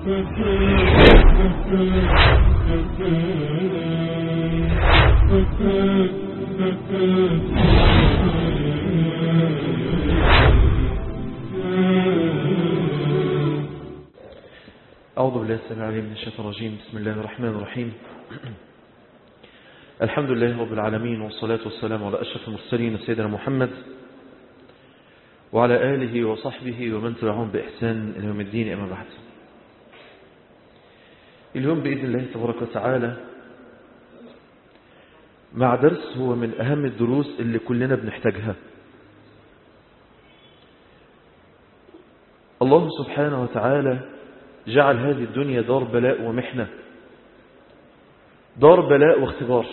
أعوذ بالله السميع العليم من الشيطان الرجيم بسم الله الرحمن الرحيم الحمد لله رب العالمين والصلاة والسلام على أشرف المرسلين سيدنا محمد وعلى آله وصحبه ومن تبعهم بإحسان إلى يوم الدين أما بعد اليوم بإذن الله تبارك وتعالى مع درس هو من أهم الدروس اللي كلنا بنحتاجها الله سبحانه وتعالى جعل هذه الدنيا دار بلاء ومحنة دار بلاء واختبار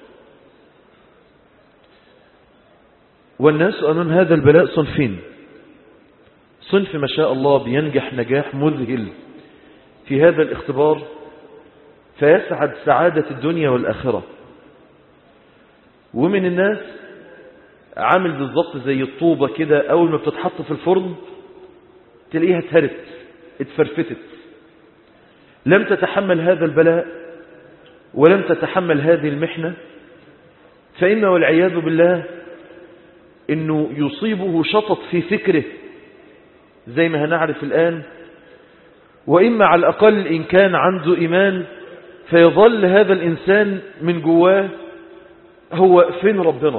والناس أمام هذا البلاء صنفين صنف ما شاء الله بينجح نجاح مذهل في هذا الاختبار فيسعد سعادة الدنيا والآخرة ومن الناس عامل بالضبط زي الطوبة كده أول ما بتتحط في الفرن تلاقيها اتهرت اتفرفتت لم تتحمل هذا البلاء ولم تتحمل هذه المحنة فإن والعياذ بالله أنه يصيبه شطط في فكره زي ما هنعرف الآن وإما على الأقل إن كان عنده إيمان فيظل هذا الإنسان من جواه هو فين ربنا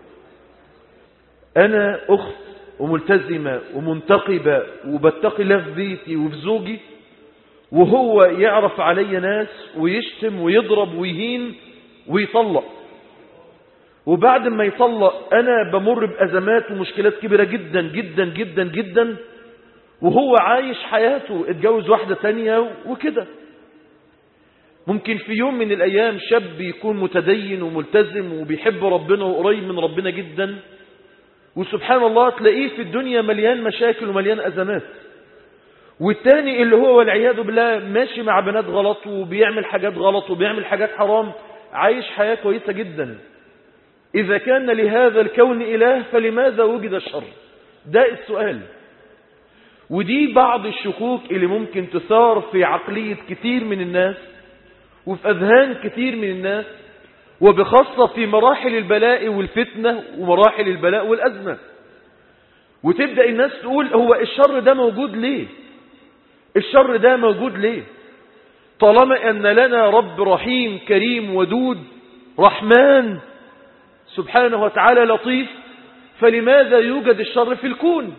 أنا أخت وملتزمة ومنتقبة وبتقي الله في بيتي وفي زوجي وهو يعرف علي ناس ويشتم ويضرب ويهين ويطلق وبعد ما يطلق أنا بمر بأزمات ومشكلات كبيرة جدا جدا جدا جدا وهو عايش حياته اتجوز واحدة تانية وكده ممكن في يوم من الأيام شاب يكون متدين وملتزم وبيحب ربنا وقريب من ربنا جدا وسبحان الله تلاقيه في الدنيا مليان مشاكل ومليان أزمات والتاني اللي هو والعياذ بالله ماشي مع بنات غلط وبيعمل حاجات غلط وبيعمل حاجات حرام عايش حياة كويسة جدا إذا كان لهذا الكون إله فلماذا وجد الشر ده السؤال ودي بعض الشكوك اللي ممكن تثار في عقلية كتير من الناس وفي أذهان كتير من الناس وبخاصة في مراحل البلاء والفتنة ومراحل البلاء والأزمة وتبدأ الناس تقول هو الشر ده موجود ليه الشر ده موجود ليه طالما أن لنا رب رحيم كريم ودود رحمن سبحانه وتعالى لطيف فلماذا يوجد الشر في الكون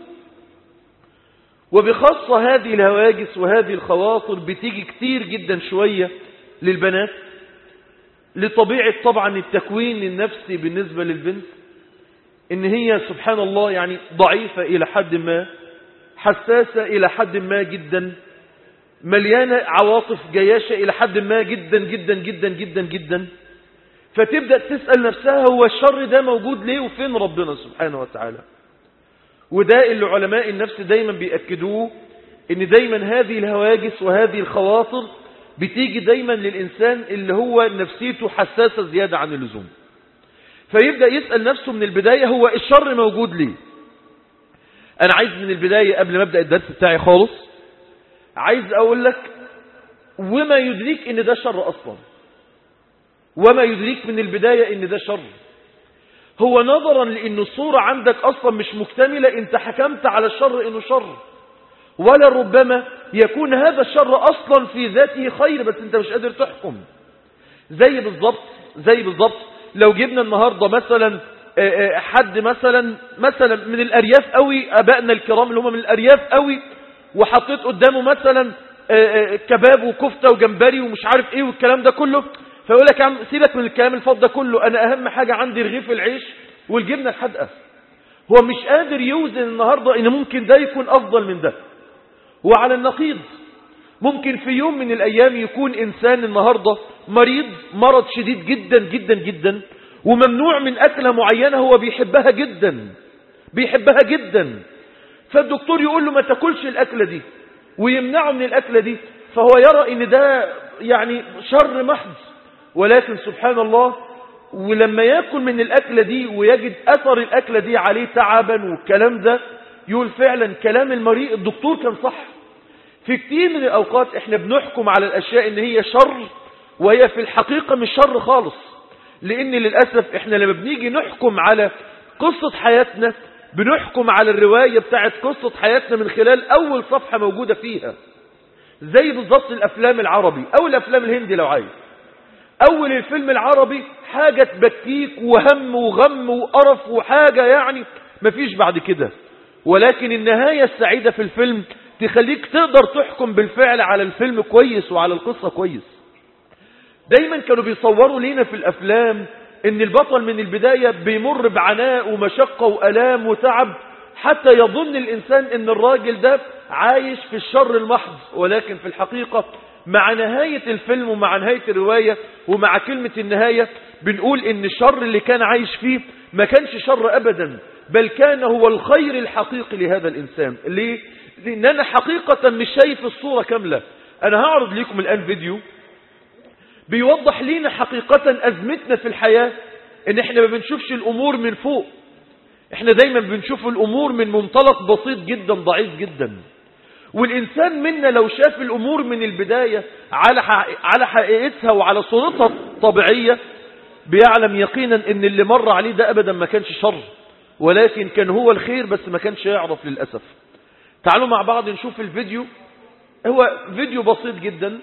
وبخاصة هذه الهواجس وهذه الخواطر بتيجي كتير جدا شوية للبنات لطبيعة طبعا التكوين النفسي بالنسبة للبنت ان هي سبحان الله يعني ضعيفة الى حد ما حساسة الى حد ما جدا مليانة عواطف جياشة الى حد ما جدا جدا جدا جدا جدا فتبدأ تسأل نفسها هو الشر ده موجود ليه وفين ربنا سبحانه وتعالى وده اللي علماء النفس دايما بيأكدوه ان دايما هذه الهواجس وهذه الخواطر بتيجي دايما للإنسان اللي هو نفسيته حساسة زيادة عن اللزوم فيبدأ يسأل نفسه من البداية هو الشر موجود ليه أنا عايز من البداية قبل ما أبدأ الدرس بتاعي خالص عايز أقول لك وما يدريك إن ده شر أصلا وما يدريك من البداية إن ده شر هو نظرا لأن الصورة عندك أصلا مش مكتملة أنت حكمت على الشر إنه شر ولا ربما يكون هذا الشر أصلا في ذاته خير بس أنت مش قادر تحكم زي بالضبط زي بالضبط لو جبنا النهاردة مثلا حد مثلا مثلا من الأرياف قوي أبائنا الكرام اللي هم من الأرياف قوي وحطيت قدامه مثلا كباب وكفتة وجمبري ومش عارف ايه والكلام ده كله فيقول لك يا عم سيبك من الكلام الفاضي ده كله انا اهم حاجة عندي رغيف العيش والجبنة الحدقة هو مش قادر يوزن النهاردة ان ممكن ده يكون افضل من ده وعلى النقيض ممكن في يوم من الأيام يكون إنسان النهاردة مريض مرض شديد جدا جدا جدا وممنوع من أكلة معينة هو بيحبها جدا بيحبها جدا فالدكتور يقول له ما تاكلش الأكلة دي ويمنعه من الأكلة دي فهو يرى ان ده يعني شر محض ولكن سبحان الله ولما ياكل من الأكلة دي ويجد أثر الأكلة دي عليه تعبا والكلام ده يقول فعلا كلام المريء الدكتور كان صح في كتير من الأوقات احنا بنحكم على الأشياء ان هي شر وهي في الحقيقة مش شر خالص لان للأسف احنا لما بنيجي نحكم على قصة حياتنا بنحكم على الرواية بتاعت قصة حياتنا من خلال أول صفحة موجودة فيها زي بالضبط الأفلام العربي أو الأفلام الهندي لو عايز أول الفيلم العربي حاجة تبكيك وهم وغم وقرف وحاجة يعني مفيش بعد كده ولكن النهاية السعيدة في الفيلم تخليك تقدر تحكم بالفعل على الفيلم كويس وعلى القصة كويس دايما كانوا بيصوروا لينا في الأفلام ان البطل من البداية بيمر بعناء ومشقة وألام وتعب حتى يظن الإنسان ان الراجل ده عايش في الشر المحض ولكن في الحقيقة مع نهاية الفيلم ومع نهاية الرواية ومع كلمة النهاية بنقول ان الشر اللي كان عايش فيه ما كانش شر أبدا بل كان هو الخير الحقيقي لهذا الإنسان ليه؟ لأن أنا حقيقة مش شايف الصورة كاملة أنا هعرض لكم الآن فيديو بيوضح لينا حقيقة أزمتنا في الحياة ان احنا ما بنشوفش الامور من فوق احنا دايما بنشوف الامور من منطلق بسيط جدا ضعيف جدا والانسان منا لو شاف الامور من البداية على على حقيقتها وعلى صورتها الطبيعية بيعلم يقينا ان اللي مر عليه ده ابدا ما كانش شر ولكن كان هو الخير بس ما كانش يعرف للأسف تعالوا مع بعض نشوف الفيديو هو فيديو بسيط جدا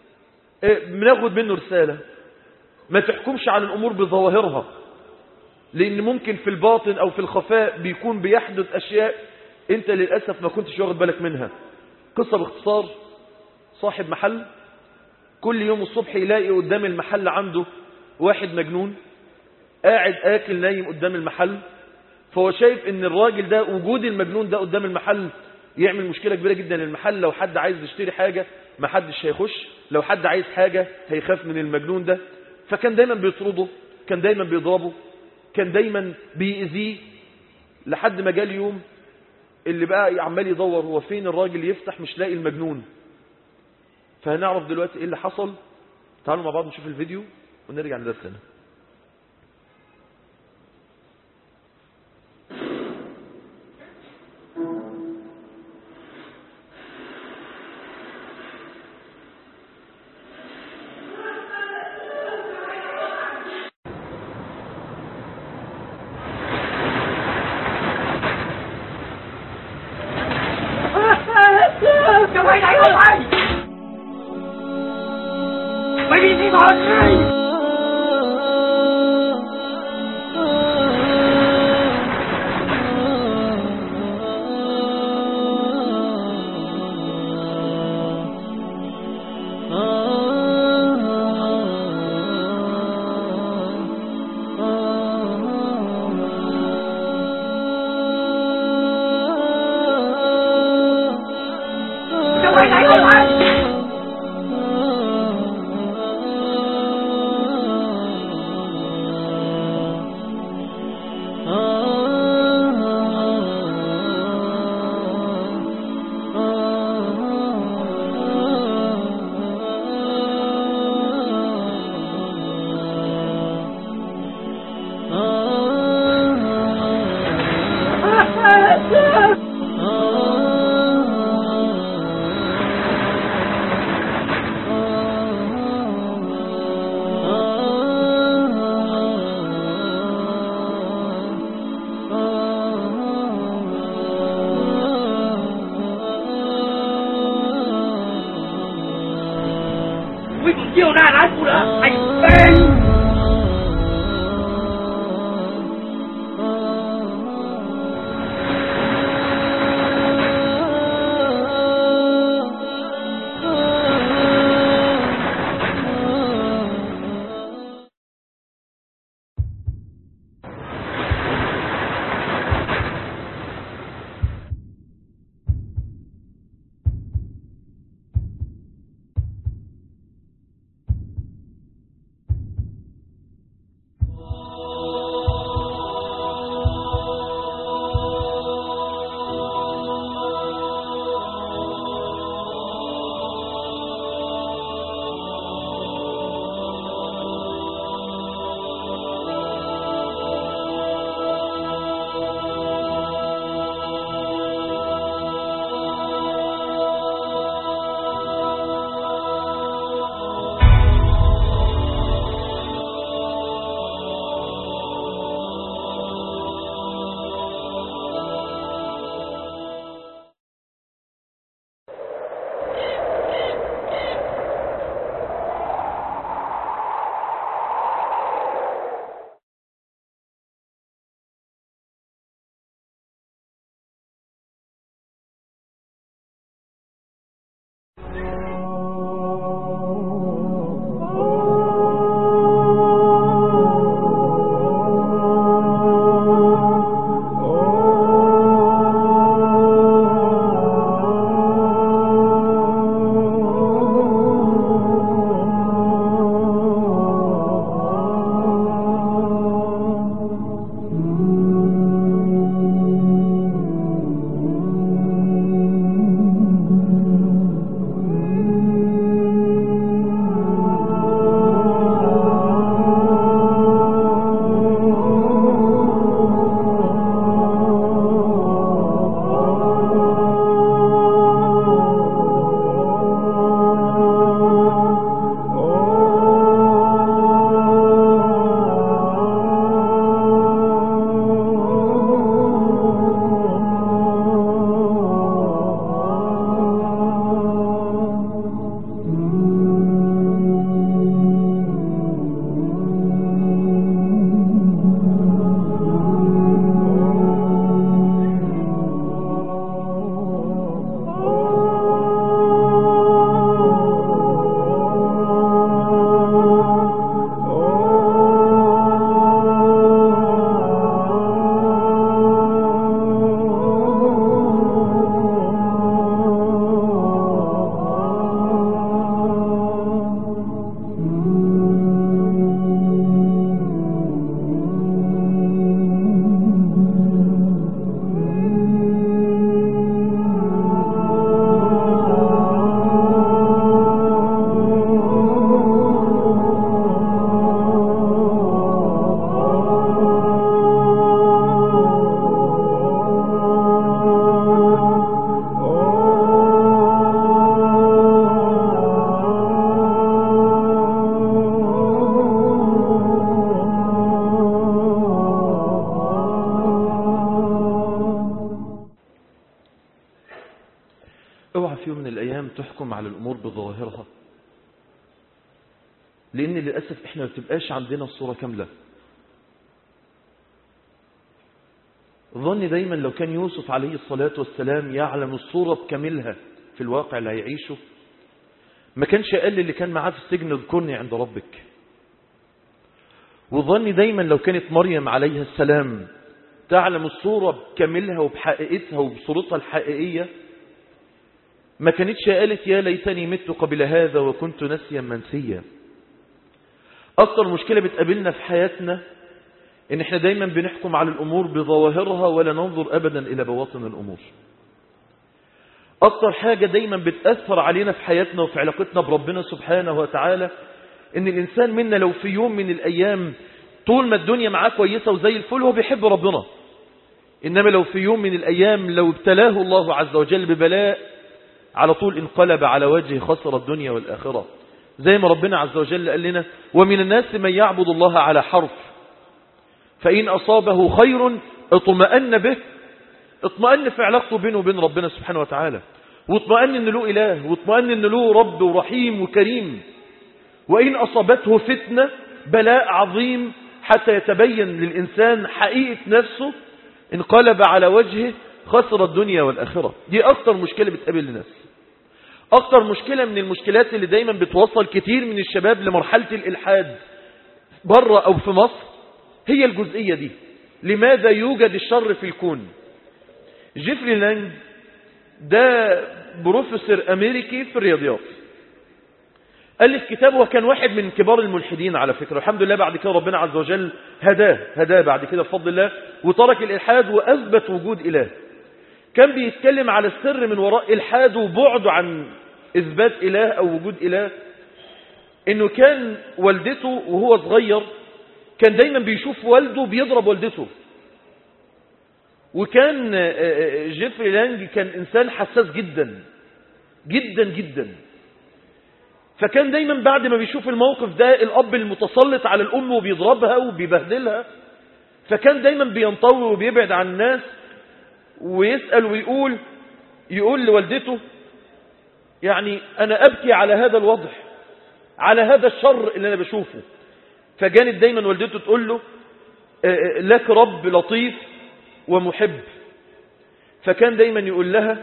بناخد منه رسالة ما تحكمش على الأمور بظواهرها لأن ممكن في الباطن أو في الخفاء بيكون بيحدث أشياء أنت للأسف ما كنتش واخد بالك منها قصة باختصار صاحب محل كل يوم الصبح يلاقي قدام المحل عنده واحد مجنون قاعد آكل نايم قدام المحل فهو شايف ان الراجل ده وجود المجنون ده قدام المحل يعمل مشكلة كبيرة جدا للمحل لو حد عايز يشتري حاجة ما حدش هيخش لو حد عايز حاجة هيخاف من المجنون ده فكان دايما بيطرده كان دايما بيضربه كان دايما بيأذيه لحد ما جاء اليوم اللي بقى عمال يدور هو فين الراجل يفتح مش لاقي المجنون فهنعرف دلوقتي ايه اللي حصل تعالوا مع بعض نشوف الفيديو ونرجع لدرسنا على الأمور بظواهرها لأن للأسف إحنا ما بتبقاش عندنا الصورة كاملة ظني دايما لو كان يوسف عليه الصلاة والسلام يعلم الصورة بكاملها في الواقع اللي هيعيشه ما كانش قال اللي كان معاه في السجن اذكرني عند ربك وظني دايما لو كانت مريم عليها السلام تعلم الصورة بكاملها وبحقيقتها وبصورتها الحقيقية ما كانتش قالت يا ليتني مت قبل هذا وكنت نسيا منسيا أكثر مشكلة بتقابلنا في حياتنا إن إحنا دايما بنحكم على الأمور بظواهرها ولا ننظر أبدا إلى بواطن الأمور أكثر حاجة دايما بتأثر علينا في حياتنا وفي علاقتنا بربنا سبحانه وتعالى إن الإنسان منا لو في يوم من الأيام طول ما الدنيا معاه كويسة وزي الفل هو بيحب ربنا إنما لو في يوم من الأيام لو ابتلاه الله عز وجل ببلاء على طول انقلب على وجهه خسر الدنيا والآخرة زي ما ربنا عز وجل قال لنا ومن الناس من يعبد الله على حرف فإن أصابه خير اطمأن به اطمأن في علاقته بينه وبين ربنا سبحانه وتعالى واطمأن ان له إله واطمأن ان له رب ورحيم وكريم وإن أصابته فتنة بلاء عظيم حتى يتبين للإنسان حقيقة نفسه انقلب على وجهه خسر الدنيا والآخرة دي أكتر مشكلة بتقابل الناس أكتر مشكلة من المشكلات اللي دايما بتوصل كتير من الشباب لمرحلة الإلحاد بره أو في مصر هي الجزئية دي لماذا يوجد الشر في الكون جيفري لانج ده بروفيسور أمريكي في الرياضيات ألف كتاب وكان واحد من كبار الملحدين على فكرة الحمد لله بعد كده ربنا عز وجل هداه هداه بعد كده بفضل الله وترك الإلحاد وأثبت وجود إله كان بيتكلم على السر من وراء إلحاده وبعده عن إثبات إله أو وجود إله إنه كان والدته وهو صغير كان دايما بيشوف والده بيضرب والدته وكان جيفري لانج كان إنسان حساس جدا جدا جدا فكان دايما بعد ما بيشوف الموقف ده الأب المتسلط على الأم وبيضربها وبيبهدلها فكان دايما بينطوي وبيبعد عن الناس ويسأل ويقول يقول لوالدته يعني أنا أبكي على هذا الوضع على هذا الشر اللي أنا بشوفه فكانت دايما والدته تقول له لك رب لطيف ومحب فكان دايما يقول لها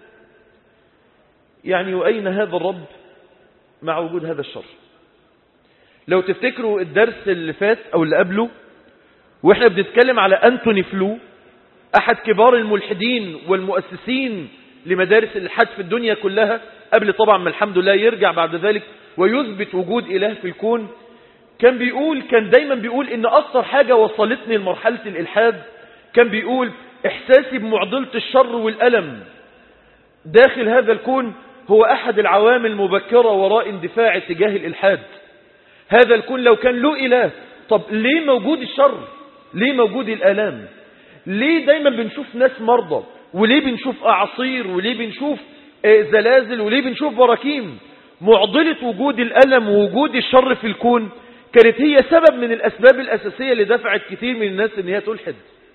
يعني وأين هذا الرب مع وجود هذا الشر لو تفتكروا الدرس اللي فات أو اللي قبله وإحنا بنتكلم على أنتوني فلو أحد كبار الملحدين والمؤسسين لمدارس الإلحاد في الدنيا كلها قبل طبعا ما الحمد لله يرجع بعد ذلك ويثبت وجود إله في الكون كان بيقول كان دايما بيقول إن أكثر حاجة وصلتني لمرحلة الإلحاد كان بيقول إحساسي بمعضلة الشر والألم داخل هذا الكون هو أحد العوامل المبكرة وراء اندفاع اتجاه الإلحاد هذا الكون لو كان له إله طب ليه موجود الشر ليه موجود الآلام ليه دايما بنشوف ناس مرضى وليه بنشوف أعصير وليه بنشوف زلازل وليه بنشوف براكيم معضلة وجود الألم ووجود الشر في الكون كانت هي سبب من الأسباب الأساسية اللي دفعت كثير من الناس ان هي تلحد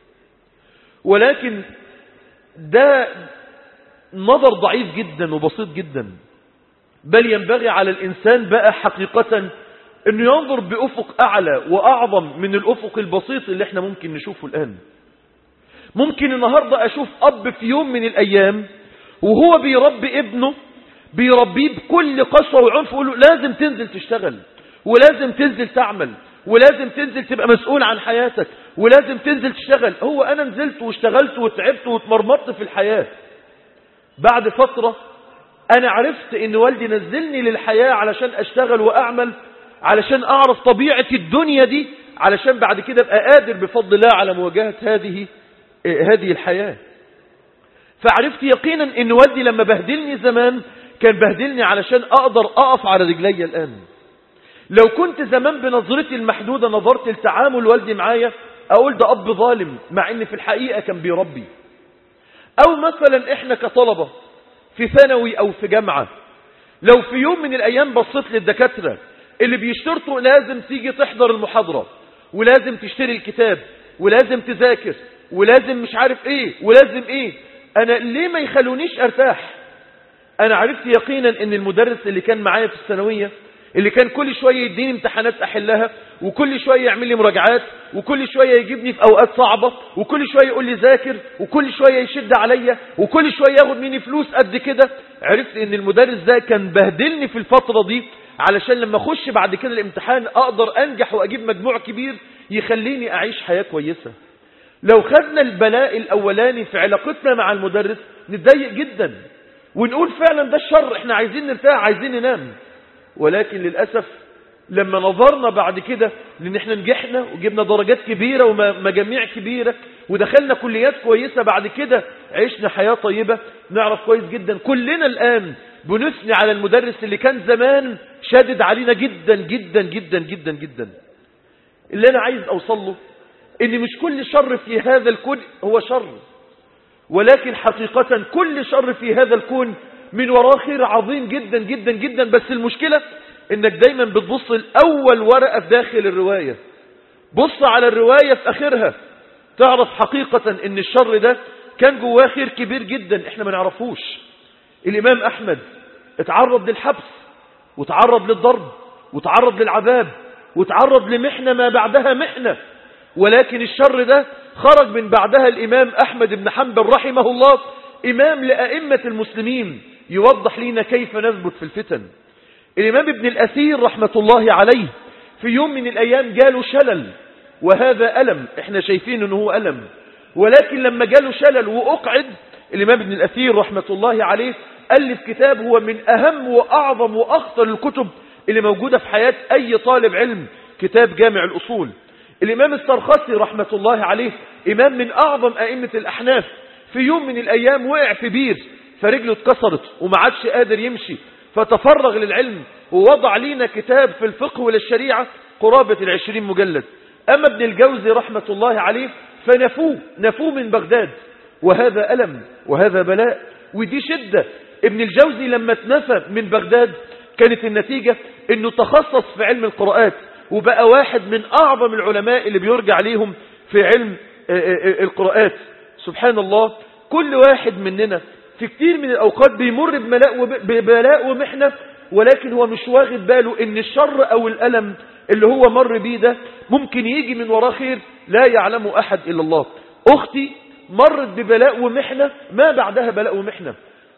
ولكن ده نظر ضعيف جدا وبسيط جدا بل ينبغي على الإنسان بقى حقيقة أنه ينظر بأفق أعلى وأعظم من الأفق البسيط اللي احنا ممكن نشوفه الآن ممكن النهاردة أشوف أب في يوم من الأيام وهو بيربي ابنه بيربيه بكل قسوة وعنف يقول له لازم تنزل تشتغل ولازم تنزل تعمل ولازم تنزل تبقى مسؤول عن حياتك ولازم تنزل تشتغل هو أنا نزلت واشتغلت وتعبت واتمرمطت في الحياة بعد فترة أنا عرفت إن والدي نزلني للحياة علشان أشتغل وأعمل علشان أعرف طبيعة الدنيا دي علشان بعد كده أبقى قادر بفضل الله على مواجهة هذه هذه الحياة فعرفت يقينا إن والدي لما بهدلني زمان كان بهدلني علشان أقدر أقف على رجلي الآن لو كنت زمان بنظرتي المحدودة نظرت لتعامل والدي معايا أقول ده أب ظالم مع إن في الحقيقة كان بيربي أو مثلا إحنا كطلبة في ثانوي أو في جامعة لو في يوم من الأيام بصيت للدكاترة اللي بيشترطوا لازم تيجي تحضر المحاضرة ولازم تشتري الكتاب ولازم تذاكر ولازم مش عارف ايه ولازم ايه انا ليه ما يخلونيش ارتاح انا عرفت يقينا ان المدرس اللي كان معايا في الثانويه اللي كان كل شوية يديني امتحانات احلها وكل شوية يعمل لي مراجعات وكل شوية يجيبني في اوقات صعبة وكل شوية يقول لي ذاكر وكل شوية يشد عليا وكل شوية ياخد مني فلوس قد كده عرفت ان المدرس ده كان بهدلني في الفترة دي علشان لما اخش بعد كده الامتحان اقدر انجح واجيب مجموع كبير يخليني اعيش حياة كويسة لو خدنا البلاء الاولاني في علاقتنا مع المدرس نتضايق جدا ونقول فعلا ده الشر احنا عايزين نرتاح عايزين ننام ولكن للأسف لما نظرنا بعد كده لان احنا نجحنا وجبنا درجات كبيرة ومجاميع كبيرة ودخلنا كليات كويسة بعد كده عشنا حياة طيبة نعرف كويس جدا كلنا الآن بنثني على المدرس اللي كان زمان شادد علينا جدا جدا جدا جدا جدا اللي انا عايز اوصل له ان مش كل شر في هذا الكون هو شر ولكن حقيقة كل شر في هذا الكون من وراه خير عظيم جدا جدا جدا بس المشكلة انك دايما بتبص الاول ورقة في داخل الرواية بص على الرواية في اخرها تعرف حقيقة ان الشر ده كان جواه خير كبير جدا احنا ما نعرفوش الامام احمد اتعرض للحبس وتعرض للضرب وتعرض للعذاب وتعرض لمحنة ما بعدها محنة ولكن الشر ده خرج من بعدها الإمام أحمد بن حنبل رحمه الله إمام لأئمة المسلمين يوضح لنا كيف نثبت في الفتن الإمام ابن الأثير رحمة الله عليه في يوم من الأيام جاله شلل وهذا ألم احنا شايفين انه هو ألم ولكن لما جاله شلل وأقعد الإمام ابن الأثير رحمة الله عليه ألف كتاب هو من أهم وأعظم وأخطر الكتب اللي موجودة في حياة أي طالب علم كتاب جامع الأصول الإمام السرخسي رحمة الله عليه إمام من أعظم أئمة الأحناف في يوم من الأيام وقع في بير فرجله اتكسرت وما عادش قادر يمشي فتفرغ للعلم ووضع لنا كتاب في الفقه وللشريعة قرابة العشرين مجلد أما ابن الجوزي رحمة الله عليه فنفوه نفوه من بغداد وهذا ألم وهذا بلاء ودي شدة ابن الجوزي لما اتنفى من بغداد كانت النتيجة انه تخصص في علم القراءات وبقى واحد من اعظم العلماء اللي بيرجع ليهم في علم القراءات سبحان الله كل واحد مننا في كتير من الاوقات بيمر ببلاء ومحنة ولكن هو مش واخد باله ان الشر او الالم اللي هو مر بيه ده ممكن يجي من وراه خير لا يعلم احد الا الله اختي مرت ببلاء ومحنة ما بعدها بلاء ومحنة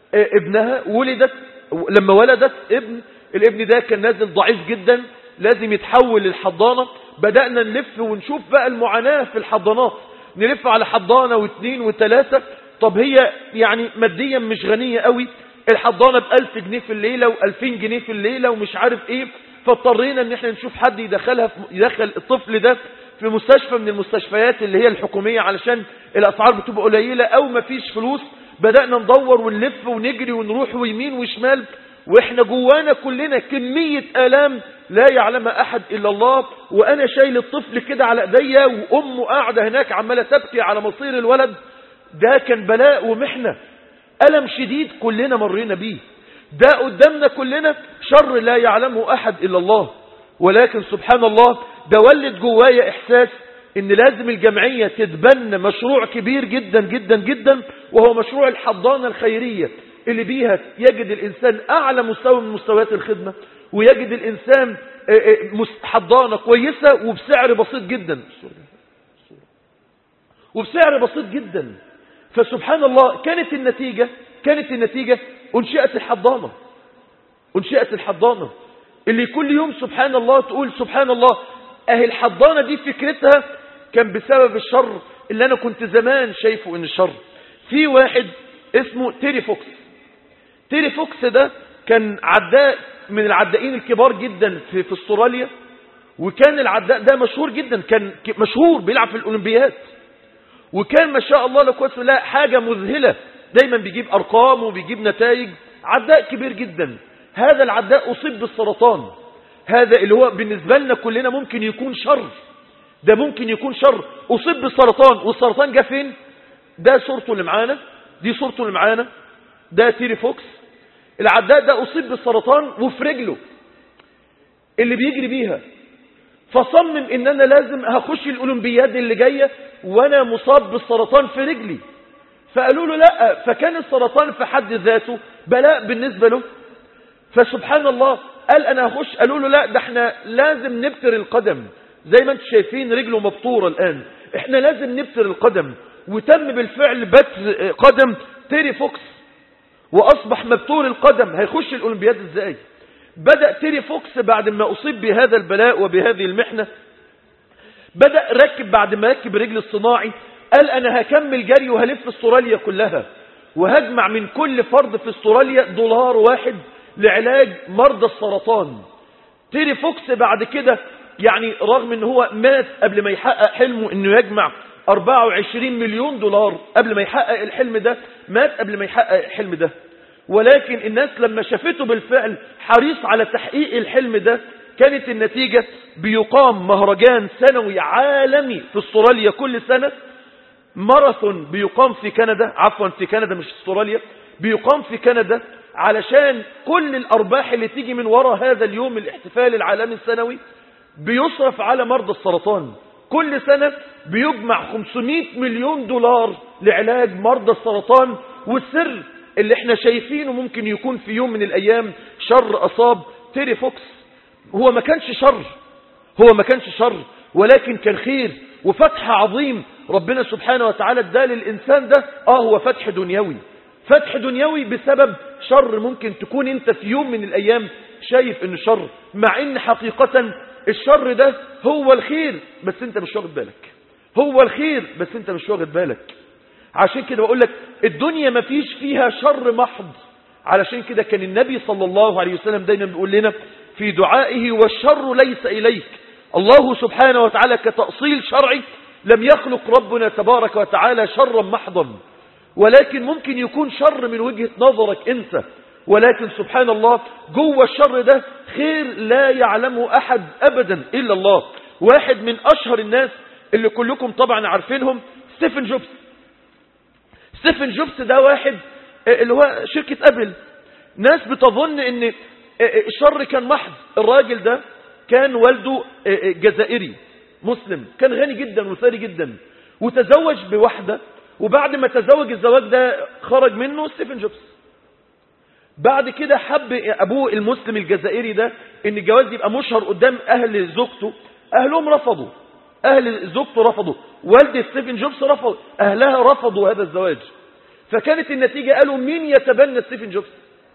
ابنها ولدت لما ولدت ابن الابن ده كان نازل ضعيف جدا لازم يتحول للحضانة بدأنا نلف ونشوف بقى المعاناة في الحضانات نلف على حضانة واثنين وثلاثة طب هي يعني ماديا مش غنية قوي الحضانة بألف جنيه في الليلة وألفين جنيه في الليلة ومش عارف ايه فاضطرينا ان احنا نشوف حد يدخلها في يدخل الطفل ده في مستشفى من المستشفيات اللي هي الحكومية علشان الأسعار بتبقى قليلة أو مفيش فلوس بدأنا ندور ونلف ونجري ونروح ويمين وشمال واحنا جوانا كلنا كمية آلام لا يعلمها أحد إلا الله وأنا شايل الطفل كده على ايديا وأمه قاعدة هناك عمالة تبكي على مصير الولد ده كان بلاء ومحنة ألم شديد كلنا مرينا بيه ده قدامنا كلنا شر لا يعلمه أحد إلا الله ولكن سبحان الله ده ولد جوايا إحساس ان لازم الجمعية تتبنى مشروع كبير جدا جدا جدا وهو مشروع الحضانة الخيرية اللي بيها يجد الإنسان أعلى مستوى من مستويات الخدمة ويجد الإنسان حضانة كويسة وبسعر بسيط جدا وبسعر بسيط جدا فسبحان الله كانت النتيجة كانت النتيجة أنشئت الحضانة أنشئت الحضانة اللي كل يوم سبحان الله تقول سبحان الله أهي الحضانة دي فكرتها كان بسبب الشر اللي أنا كنت زمان شايفه إن الشر في واحد اسمه تيري فوكس تيري فوكس ده كان عداء من العدائين الكبار جدا في, في استراليا وكان العداء ده مشهور جدا كان مشهور بيلعب في الأولمبياد وكان ما شاء الله لكويس لا حاجة مذهلة دايما بيجيب أرقام وبيجيب نتائج عداء كبير جدا هذا العداء أصيب بالسرطان هذا اللي هو بالنسبة لنا كلنا ممكن يكون شر ده ممكن يكون شر أصيب بالسرطان والسرطان جه فين ده صورته اللي معانا دي صورته اللي معانا ده تيري فوكس العداء ده أصيب بالسرطان وفي رجله اللي بيجري بيها فصمم ان انا لازم هخش الاولمبياد اللي جاية وانا مصاب بالسرطان في رجلي فقالوا له لا فكان السرطان في حد ذاته بلاء بالنسبة له فسبحان الله قال أنا هخش قالوا له لا ده احنا لازم نبتر القدم زي ما انتم شايفين رجله مبطورة الآن احنا لازم نبتر القدم وتم بالفعل بتر قدم تيري فوكس وأصبح مبتور القدم هيخش الأولمبياد ازاي بدأ تيري فوكس بعد ما أصيب بهذا البلاء وبهذه المحنة بدأ ركب بعد ما ركب رجل الصناعي قال أنا هكمل جري وهلف استراليا كلها وهجمع من كل فرد في استراليا دولار واحد لعلاج مرضى السرطان تيري فوكس بعد كده يعني رغم ان هو مات قبل ما يحقق حلمه انه يجمع 24 مليون دولار قبل ما يحقق الحلم ده مات قبل ما يحقق الحلم ده ولكن الناس لما شافته بالفعل حريص على تحقيق الحلم ده كانت النتيجة بيقام مهرجان سنوي عالمي في استراليا كل سنة ماراثون بيقام في كندا عفوا في كندا مش استراليا بيقام في كندا علشان كل الأرباح اللي تيجي من وراء هذا اليوم الاحتفال العالمي السنوي بيصرف على مرضى السرطان كل سنة بيجمع 500 مليون دولار لعلاج مرضى السرطان والسر اللي احنا شايفينه ممكن يكون في يوم من الأيام شر أصاب تيري فوكس هو ما كانش شر هو ما كانش شر ولكن كان خير وفتح عظيم ربنا سبحانه وتعالى اداه للإنسان ده اه هو فتح دنيوي فتح دنيوي بسبب شر ممكن تكون انت في يوم من الأيام شايف انه شر مع ان حقيقة الشر ده هو الخير بس انت مش واخد بالك هو الخير بس انت مش واخد بالك عشان كده بقول لك الدنيا ما فيش فيها شر محض علشان كده كان النبي صلى الله عليه وسلم دايما بيقول لنا في دعائه والشر ليس إليك الله سبحانه وتعالى كتأصيل شرعي لم يخلق ربنا تبارك وتعالى شرا محضا ولكن ممكن يكون شر من وجهة نظرك انت ولكن سبحان الله جوه الشر ده خير لا يعلمه أحد أبدا إلا الله واحد من أشهر الناس اللي كلكم طبعا عارفينهم ستيفن جوبز ستيفن جوبز ده واحد اللي هو شركة أبل ناس بتظن ان الشر كان محض الراجل ده كان والده جزائري مسلم كان غني جدا وثري جدا وتزوج بواحدة وبعد ما تزوج الزواج ده خرج منه ستيفن جوبز بعد كده حب أبوه المسلم الجزائري ده ان الجواز يبقى مشهر قدام أهل زوجته أهلهم رفضوا أهل زوجته رفضوا والد ستيفن جوبز رفض أهلها رفضوا هذا الزواج فكانت النتيجة قالوا مين يتبنى ستيفن جوبز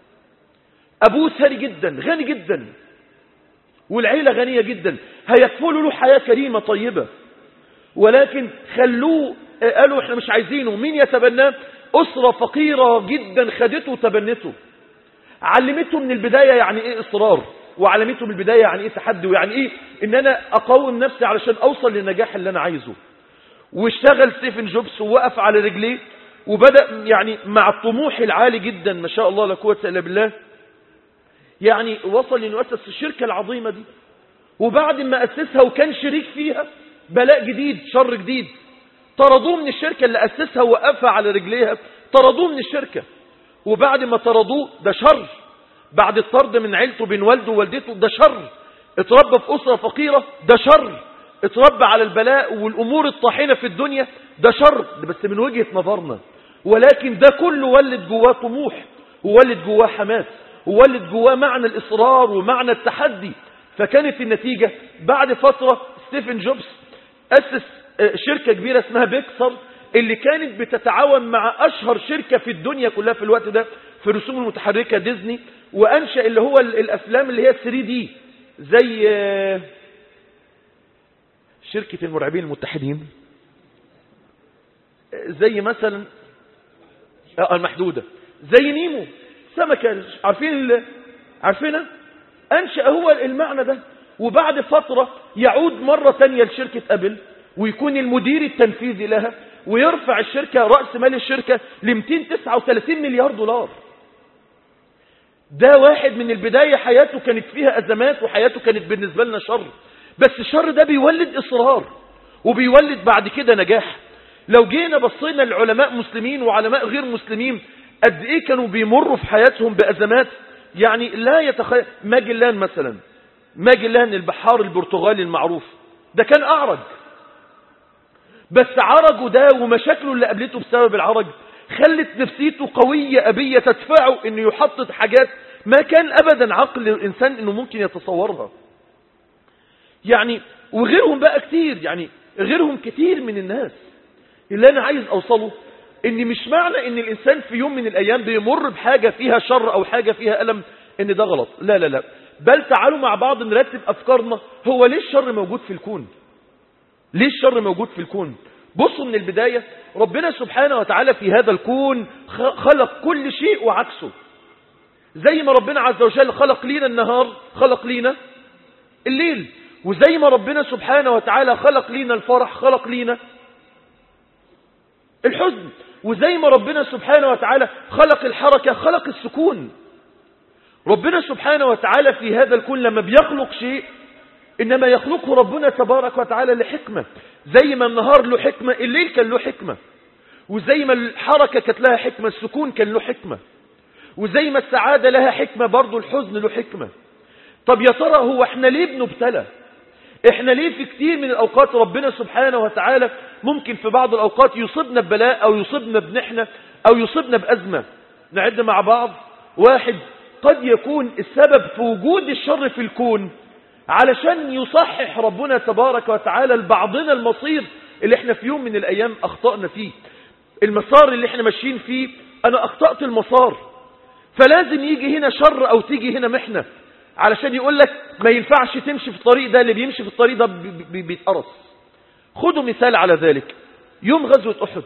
أبوه ثري جدا غني جدا والعيلة غنية جدا هيكفلوا له حياة كريمة طيبة ولكن خلوه قالوا احنا مش عايزينه مين يتبناه أسرة فقيرة جدا خدته وتبنته علمته من البداية يعني ايه إصرار وعلمته من البداية يعني ايه تحدي ويعني ايه ان انا اقاوم نفسي علشان اوصل للنجاح اللي انا عايزه واشتغل ستيفن جوبز ووقف على رجليه وبدأ يعني مع الطموح العالي جدا ما شاء الله لا قوه الا بالله يعني وصل انه اسس الشركة العظيمة دي وبعد ما اسسها وكان شريك فيها بلاء جديد شر جديد طردوه من الشركة اللي اسسها ووقفها على رجليها طردوه من الشركة وبعد ما طردوه ده شر بعد الطرد من عيلته بين والده ووالدته ده شر اتربى في أسرة فقيرة ده شر اتربى على البلاء والأمور الطاحنة في الدنيا ده شر ده بس من وجهة نظرنا ولكن ده كله ولد جواه طموح وولد جواه حماس وولد جواه معنى الإصرار ومعنى التحدي فكانت النتيجة بعد فترة ستيفن جوبز أسس شركة كبيرة اسمها بيكسر اللي كانت بتتعاون مع أشهر شركة في الدنيا كلها في الوقت ده في الرسوم المتحركة ديزني وأنشأ اللي هو الأفلام اللي هي 3 دي زي شركة المرعبين المتحدين زي مثلا المحدودة زي نيمو سمكة عارفين عارفينها أنشأ هو المعنى ده وبعد فترة يعود مرة تانية لشركة أبل ويكون المدير التنفيذي لها ويرفع الشركة رأس مال الشركة ل 239 مليار دولار ده واحد من البداية حياته كانت فيها أزمات وحياته كانت بالنسبة لنا شر بس الشر ده بيولد إصرار وبيولد بعد كده نجاح لو جينا بصينا لعلماء مسلمين وعلماء غير مسلمين قد ايه كانوا بيمروا في حياتهم بأزمات يعني لا يتخيل ماجلان مثلا ماجلان البحار البرتغالي المعروف ده كان أعرج بس عرجه ده ومشاكله اللي قابلته بسبب العرج خلت نفسيته قوية أبية تدفعه انه يحطط حاجات ما كان ابدا عقل الانسان انه ممكن يتصورها يعني وغيرهم بقى كتير يعني غيرهم كتير من الناس اللي انا عايز اوصله ان مش معنى ان الانسان في يوم من الايام بيمر بحاجة فيها شر او حاجة فيها الم ان ده غلط لا لا لا بل تعالوا مع بعض نرتب افكارنا هو ليه الشر موجود في الكون ليه الشر موجود في الكون بصوا من البداية ربنا سبحانه وتعالى في هذا الكون خلق كل شيء وعكسه زي ما ربنا عز وجل خلق لينا النهار خلق لينا الليل وزي ما ربنا سبحانه وتعالى خلق لينا الفرح خلق لينا الحزن وزي ما ربنا سبحانه وتعالى خلق الحركة خلق السكون ربنا سبحانه وتعالى في هذا الكون لما بيخلق شيء إنما يخلقه ربنا تبارك وتعالى لحكمة زي ما النهار له حكمة الليل كان له حكمة وزي ما الحركة كانت لها حكمة السكون كان له حكمة وزي ما السعادة لها حكمة برضو الحزن له حكمة طب يا ترى هو احنا ليه بنبتلى احنا ليه في كتير من الاوقات ربنا سبحانه وتعالى ممكن في بعض الاوقات يصيبنا ببلاء او يصيبنا بنحنة او يصيبنا بازمة نعد مع بعض واحد قد يكون السبب في وجود الشر في الكون علشان يصحح ربنا تبارك وتعالى لبعضنا المصير اللي احنا في يوم من الايام اخطأنا فيه المسار اللي احنا ماشيين فيه انا اخطأت المسار فلازم يجي هنا شر او تيجي هنا محنة علشان يقول لك ما ينفعش تمشي في الطريق ده اللي بيمشي في الطريق ده بيتقرص خدوا مثال على ذلك يوم غزوة احد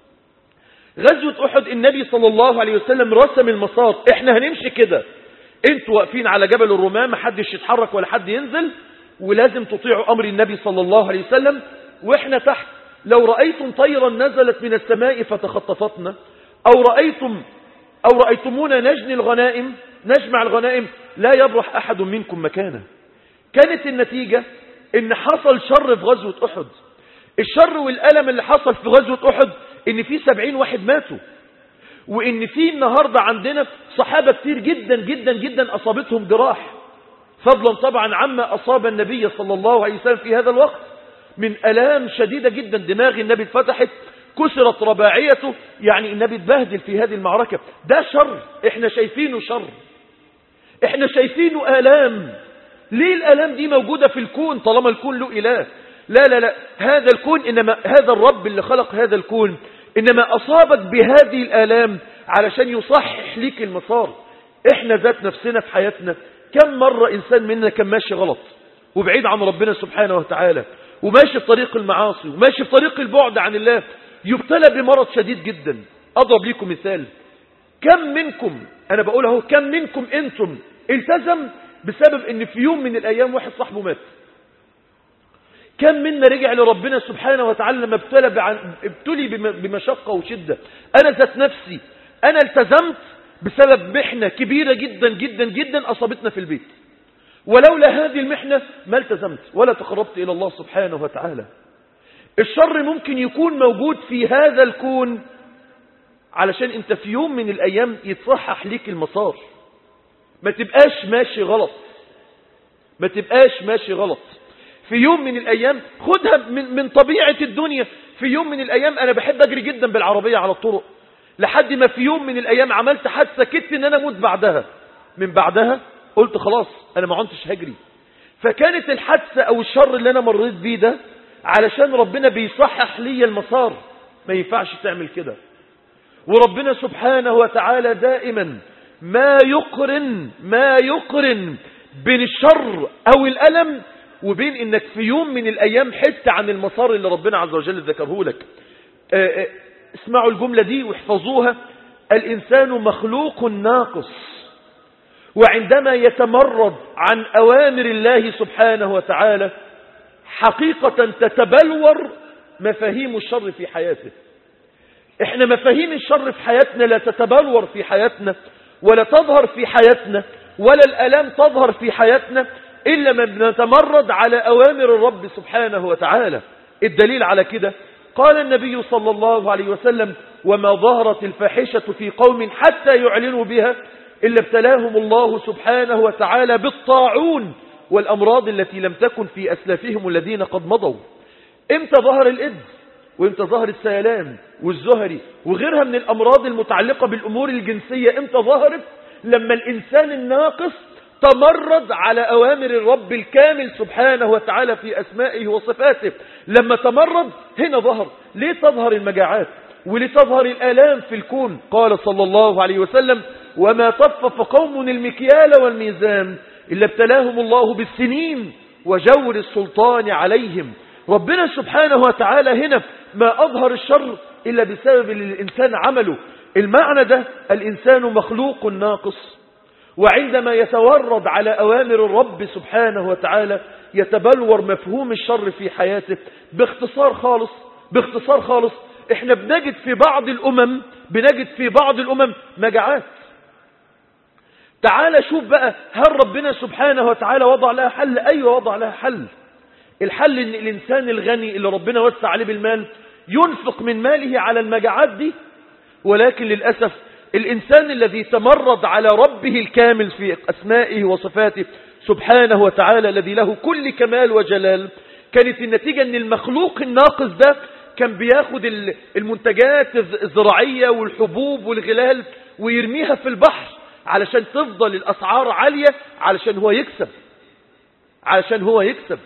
غزوة احد النبي صلى الله عليه وسلم رسم المسار احنا هنمشي كده انتوا واقفين على جبل الرماة محدش يتحرك ولا حد ينزل ولازم تطيعوا امر النبي صلى الله عليه وسلم واحنا تحت لو رأيتم طيرا نزلت من السماء فتخطفتنا او رأيتم او رأيتمونا نجني الغنائم نجمع الغنائم لا يبرح احد منكم مكانه كانت النتيجة ان حصل شر في غزوة احد الشر والألم اللي حصل في غزوة احد ان في سبعين واحد ماتوا وان في النهاردة عندنا صحابة كتير جدا جدا جدا اصابتهم جراح فضلا طبعا عما اصاب النبي صلى الله عليه وسلم في هذا الوقت من الام شديدة جدا دماغ النبي اتفتحت كسرت رباعيته يعني النبي اتبهدل في هذه المعركة ده شر احنا شايفينه شر احنا شايفينه آلام ليه الآلام دي موجودة في الكون طالما الكون له إله لا لا لا هذا الكون إنما هذا الرب اللي خلق هذا الكون إنما أصابك بهذه الآلام علشان يصحح ليك المسار احنا ذات نفسنا في حياتنا كم مرة إنسان مننا كان ماشي غلط وبعيد عن ربنا سبحانه وتعالى وماشي في طريق المعاصي وماشي في طريق البعد عن الله يبتلى بمرض شديد جدا أضرب لكم مثال كم منكم أنا بقول اهو كم منكم أنتم التزم بسبب ان في يوم من الأيام واحد صاحبه مات كم منا رجع لربنا سبحانه وتعالى لما ابتلى بعن... ابتلي بمشقة وشدة أنا ذات نفسي أنا التزمت بسبب محنة كبيرة جدا جدا جدا أصابتنا في البيت ولولا هذه المحنة ما التزمت ولا تقربت إلى الله سبحانه وتعالى الشر ممكن يكون موجود في هذا الكون علشان انت في يوم من الأيام يتصحح ليك المسار ما تبقاش ماشي غلط ما تبقاش ماشي غلط في يوم من الأيام خدها من, من طبيعة الدنيا في يوم من الأيام أنا بحب أجري جدا بالعربية على الطرق لحد ما في يوم من الأيام عملت حادثة كدت إن أنا أموت بعدها من بعدها قلت خلاص أنا ما عنتش هجري فكانت الحادثة أو الشر اللي أنا مريت بيه ده علشان ربنا بيصحح لي المسار ما ينفعش تعمل كده وربنا سبحانه وتعالى دائما ما يقرن ما يقرن بين الشر أو الألم وبين انك في يوم من الايام حت عن المسار اللي ربنا عز وجل ذكره لك اسمعوا الجملة دي واحفظوها الانسان مخلوق ناقص وعندما يتمرد عن اوامر الله سبحانه وتعالى حقيقة تتبلور مفاهيم الشر في حياته احنا مفاهيم الشر في حياتنا لا تتبلور في حياتنا ولا تظهر في حياتنا ولا الالام تظهر في حياتنا إلا من نتمرد على أوامر الرب سبحانه وتعالى الدليل على كده قال النبي صلى الله عليه وسلم وما ظهرت الفاحشة في قوم حتى يعلنوا بها إلا ابتلاهم الله سبحانه وتعالى بالطاعون والأمراض التي لم تكن في أسلافهم الذين قد مضوا امتى ظهر الإد وامتى ظهر السيلان والزهري وغيرها من الأمراض المتعلقة بالأمور الجنسية امتى ظهرت لما الإنسان الناقص تمرد على أوامر الرب الكامل سبحانه وتعالى في أسمائه وصفاته لما تمرد هنا ظهر ليه تظهر المجاعات ولتظهر الآلام في الكون قال صلى الله عليه وسلم وما طفف قوم المكيال والميزان إلا ابتلاهم الله بالسنين وجور السلطان عليهم ربنا سبحانه وتعالى هنا ما أظهر الشر إلا بسبب اللي الإنسان عمله المعنى ده الإنسان مخلوق ناقص وعندما يتورد على أوامر الرب سبحانه وتعالى يتبلور مفهوم الشر في حياته باختصار خالص باختصار خالص احنا بنجد في بعض الأمم بنجد في بعض الأمم مجاعات تعال شوف بقى هل ربنا سبحانه وتعالى وضع لها حل أيوة وضع لها حل الحل ان الإنسان الغني اللي ربنا وسع عليه بالمال ينفق من ماله على المجاعات دي ولكن للأسف الإنسان الذي تمرد على ربه الكامل في أسمائه وصفاته سبحانه وتعالى الذي له كل كمال وجلال كانت النتيجة أن المخلوق الناقص ده كان بياخد المنتجات الزراعية والحبوب والغلال ويرميها في البحر علشان تفضل الأسعار عالية علشان هو يكسب علشان هو يكسب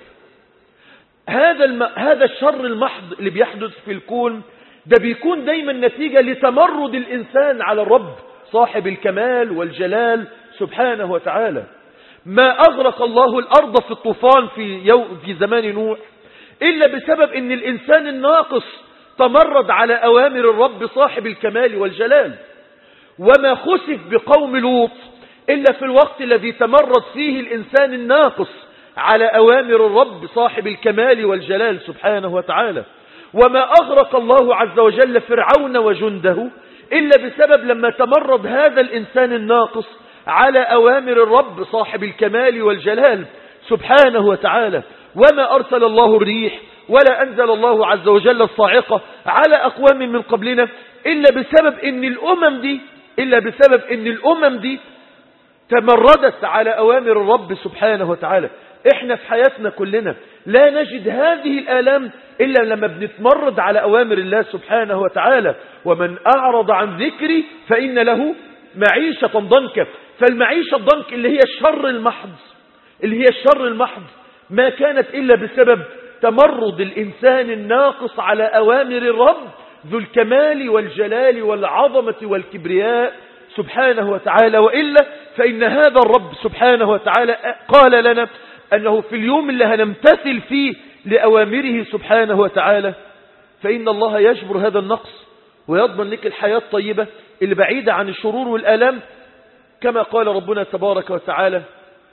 هذا الم... هذا الشر المحض اللي بيحدث في الكون ده بيكون دايما نتيجة لتمرد الإنسان على الرب صاحب الكمال والجلال سبحانه وتعالى ما أغرق الله الأرض في الطوفان في, يو... في زمان نوح إلا بسبب أن الإنسان الناقص تمرد على أوامر الرب صاحب الكمال والجلال وما خسف بقوم لوط إلا في الوقت الذي تمرد فيه الإنسان الناقص على أوامر الرب صاحب الكمال والجلال سبحانه وتعالى وما أغرق الله عز وجل فرعون وجنده إلا بسبب لما تمرد هذا الإنسان الناقص على أوامر الرب صاحب الكمال والجلال سبحانه وتعالى وما أرسل الله الريح ولا أنزل الله عز وجل الصاعقة على أقوام من قبلنا إلا بسبب أن الأمم دي إلا بسبب أن الأمم دي تمردت على أوامر الرب سبحانه وتعالى احنا في حياتنا كلنا لا نجد هذه الآلام إلا لما بنتمرد على أوامر الله سبحانه وتعالى ومن أعرض عن ذكري فإن له معيشة ضنكا فالمعيشة الضنك اللي هي الشر المحض اللي هي الشر المحض ما كانت إلا بسبب تمرد الإنسان الناقص على أوامر الرب ذو الكمال والجلال والعظمة والكبرياء سبحانه وتعالى وإلا فإن هذا الرب سبحانه وتعالى قال لنا أنه في اليوم اللي هنمتثل فيه لأوامره سبحانه وتعالى فإن الله يجبر هذا النقص ويضمن لك الحياة الطيبة اللي بعيدة عن الشرور والآلام كما قال ربنا تبارك وتعالى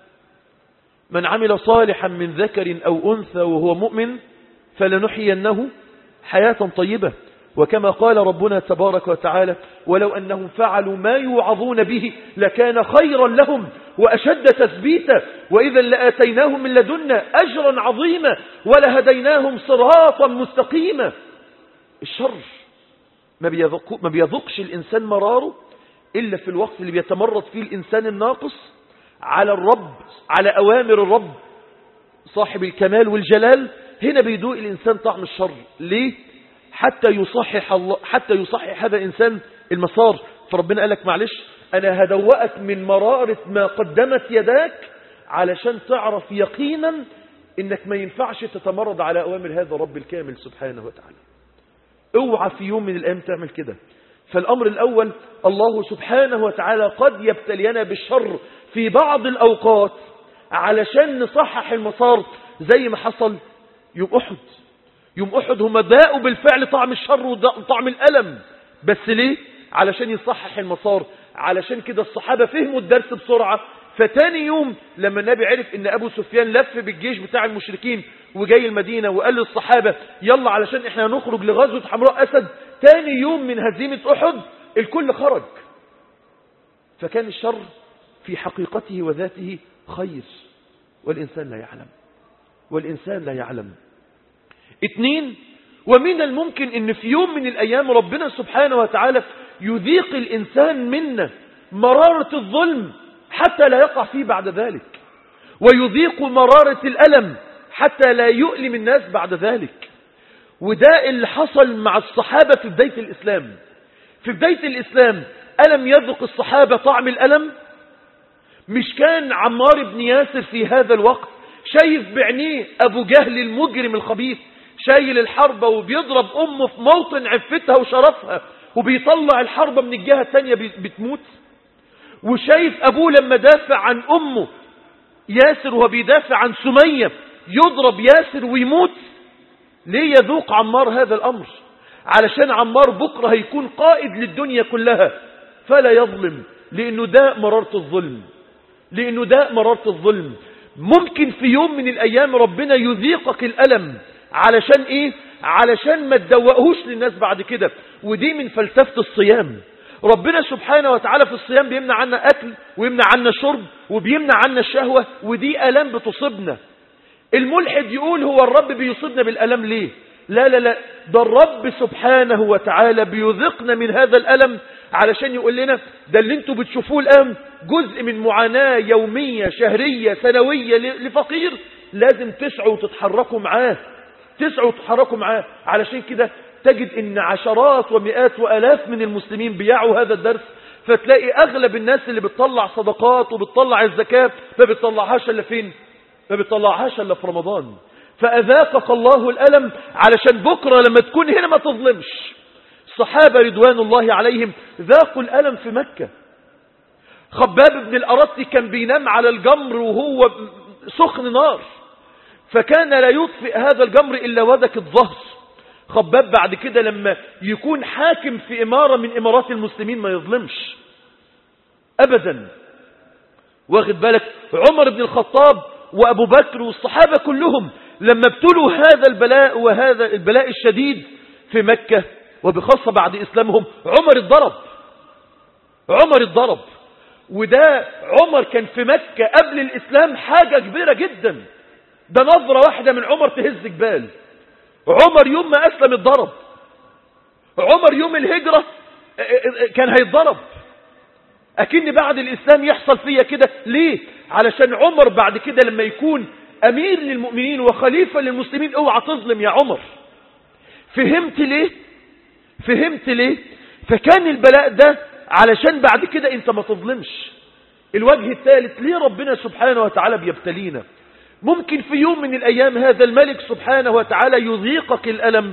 من عمل صالحا من ذكر أو أنثى وهو مؤمن فلنحيينه حياة طيبة وكما قال ربنا تبارك وتعالى ولو أنهم فعلوا ما يوعظون به لكان خيرا لهم وأشد تثبيتا وإذا لآتيناهم من لدنا أجرا عظيما ولهديناهم صراطا مستقيما الشر ما, بيذق ما بيذقش الإنسان مراره إلا في الوقت اللي بيتمرد فيه الإنسان الناقص على الرب على أوامر الرب صاحب الكمال والجلال هنا بيدوق الإنسان طعم الشر ليه حتى يصحح الله حتى يصحح هذا الإنسان المسار فربنا قال لك معلش أنا هدوقك من مرارة ما قدمت يداك علشان تعرف يقينا إنك ما ينفعش تتمرد على أوامر هذا الرب الكامل سبحانه وتعالى اوعى في يوم من الأيام تعمل كده فالأمر الأول الله سبحانه وتعالى قد يبتلينا بالشر في بعض الأوقات علشان نصحح المسار زي ما حصل يوم أحد يوم أحد هم باءوا بالفعل طعم الشر وطعم الألم بس ليه؟ علشان يصحح المسار علشان كده الصحابة فهموا الدرس بسرعة فتاني يوم لما النبي عرف ان ابو سفيان لف بالجيش بتاع المشركين وجاي المدينة وقال للصحابة يلا علشان احنا نخرج لغزوة حمراء اسد تاني يوم من هزيمة احد الكل خرج فكان الشر في حقيقته وذاته خير والإنسان لا يعلم والإنسان لا يعلم اتنين ومن الممكن ان في يوم من الايام ربنا سبحانه وتعالى يذيق الانسان منا مرارة الظلم حتى لا يقع فيه بعد ذلك ويذيق مرارة الألم حتى لا يؤلم الناس بعد ذلك وده اللي حصل مع الصحابة في بداية الإسلام في بداية الإسلام ألم يذق الصحابة طعم الألم مش كان عمار بن ياسر في هذا الوقت شايف بعينيه أبو جهل المجرم الخبيث شايل الحربة وبيضرب أمه في موطن عفتها وشرفها وبيطلع الحربة من الجهة الثانية بتموت وشايف أبوه لما دافع عن أمه ياسر وهو بيدافع عن سمية يضرب ياسر ويموت ليه يذوق عمار هذا الأمر علشان عمار بكرة هيكون قائد للدنيا كلها فلا يظلم لأنه ده مرارة الظلم لأنه ده مرارة الظلم ممكن في يوم من الأيام ربنا يذيقك الألم علشان إيه علشان ما تدوقهوش للناس بعد كده ودي من فلسفة الصيام ربنا سبحانه وتعالى في الصيام بيمنع عنا أكل ويمنع عنا شرب وبيمنع عنا الشهوة ودي ألم بتصيبنا الملحد يقول هو الرب بيصيبنا بالألم ليه لا لا لا ده الرب سبحانه وتعالى بيذقنا من هذا الألم علشان يقول لنا ده اللي انتوا بتشوفوه الآن جزء من معاناة يومية شهرية سنوية لفقير لازم تسعوا وتتحركوا معاه تسعوا وتتحركوا معاه علشان كده تجد ان عشرات ومئات وألاف من المسلمين بيعوا هذا الدرس فتلاقي أغلب الناس اللي بتطلع صدقات وبتطلع الزكاة ما بتطلعهاش إلا فين ما بتطلعهاش إلا في رمضان فأذاقك الله الألم علشان بكرة لما تكون هنا ما تظلمش الصحابة رضوان الله عليهم ذاقوا الألم في مكة خباب بن الأرطي كان بينام على الجمر وهو سخن نار فكان لا يطفئ هذا الجمر إلا ودك الظهر خباب بعد كده لما يكون حاكم في إمارة من إمارات المسلمين ما يظلمش أبدا واخد بالك عمر بن الخطاب وأبو بكر والصحابة كلهم لما ابتلوا هذا البلاء وهذا البلاء الشديد في مكة وبخاصة بعد إسلامهم عمر الضرب عمر الضرب وده عمر كان في مكة قبل الإسلام حاجة كبيرة جدا ده نظرة واحدة من عمر تهز جبال عمر يوم ما أسلم الضرب عمر يوم الهجرة كان هيتضرب أكن بعد الإسلام يحصل فيا كده ليه علشان عمر بعد كده لما يكون أمير للمؤمنين وخليفة للمسلمين اوعى تظلم يا عمر فهمت ليه فهمت ليه فكان البلاء ده علشان بعد كده انت ما تظلمش الوجه الثالث ليه ربنا سبحانه وتعالى بيبتلينا ممكن في يوم من الأيام هذا الملك سبحانه وتعالى يذيقك الألم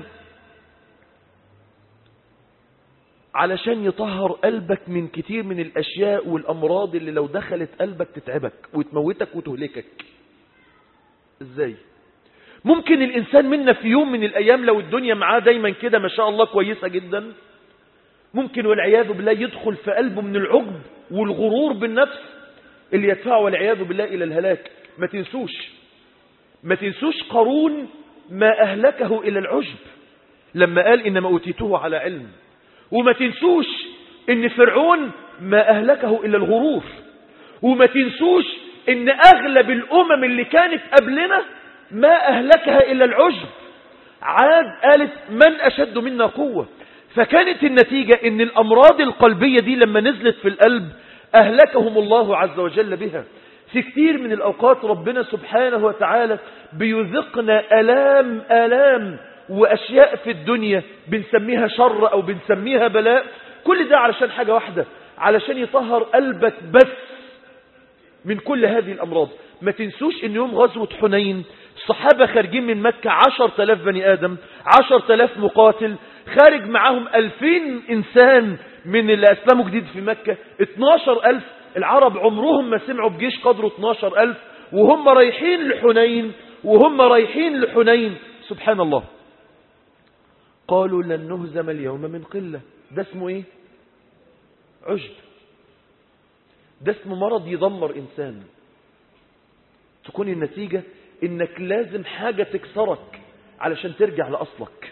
علشان يطهر قلبك من كتير من الأشياء والأمراض اللي لو دخلت قلبك تتعبك وتموتك وتهلكك ازاي ممكن الإنسان منا في يوم من الأيام لو الدنيا معاه دايما كده ما شاء الله كويسة جدا ممكن والعياذ بالله يدخل في قلبه من العجب والغرور بالنفس اللي يدفعه والعياذ بالله إلى الهلاك ما تنسوش ما تنسوش قارون ما أهلكه إلى العجب لما قال إنما أوتيته على علم وما تنسوش إن فرعون ما أهلكه إلا الغرور وما تنسوش إن أغلب الأمم اللي كانت قبلنا ما أهلكها إلا العجب عاد قالت من أشد منا قوة فكانت النتيجة إن الأمراض القلبية دي لما نزلت في القلب أهلكهم الله عز وجل بها في كتير من الأوقات ربنا سبحانه وتعالى بيذقنا ألام ألام وأشياء في الدنيا بنسميها شر أو بنسميها بلاء كل ده علشان حاجة واحدة علشان يطهر قلبك بس من كل هذه الأمراض ما تنسوش ان يوم غزوة حنين الصحابة خارجين من مكة عشر تلاف بني آدم عشر تلاف مقاتل خارج معاهم ألفين إنسان من اللي أسلموا جديد في مكة اتناشر ألف العرب عمرهم ما سمعوا بجيش قدره اتناشر ألف وهم رايحين لحنين وهم رايحين لحنين سبحان الله قالوا لن نهزم اليوم من قلة ده اسمه ايه عجب ده اسمه مرض يدمر إنسان تكون النتيجة إنك لازم حاجة تكسرك علشان ترجع لأصلك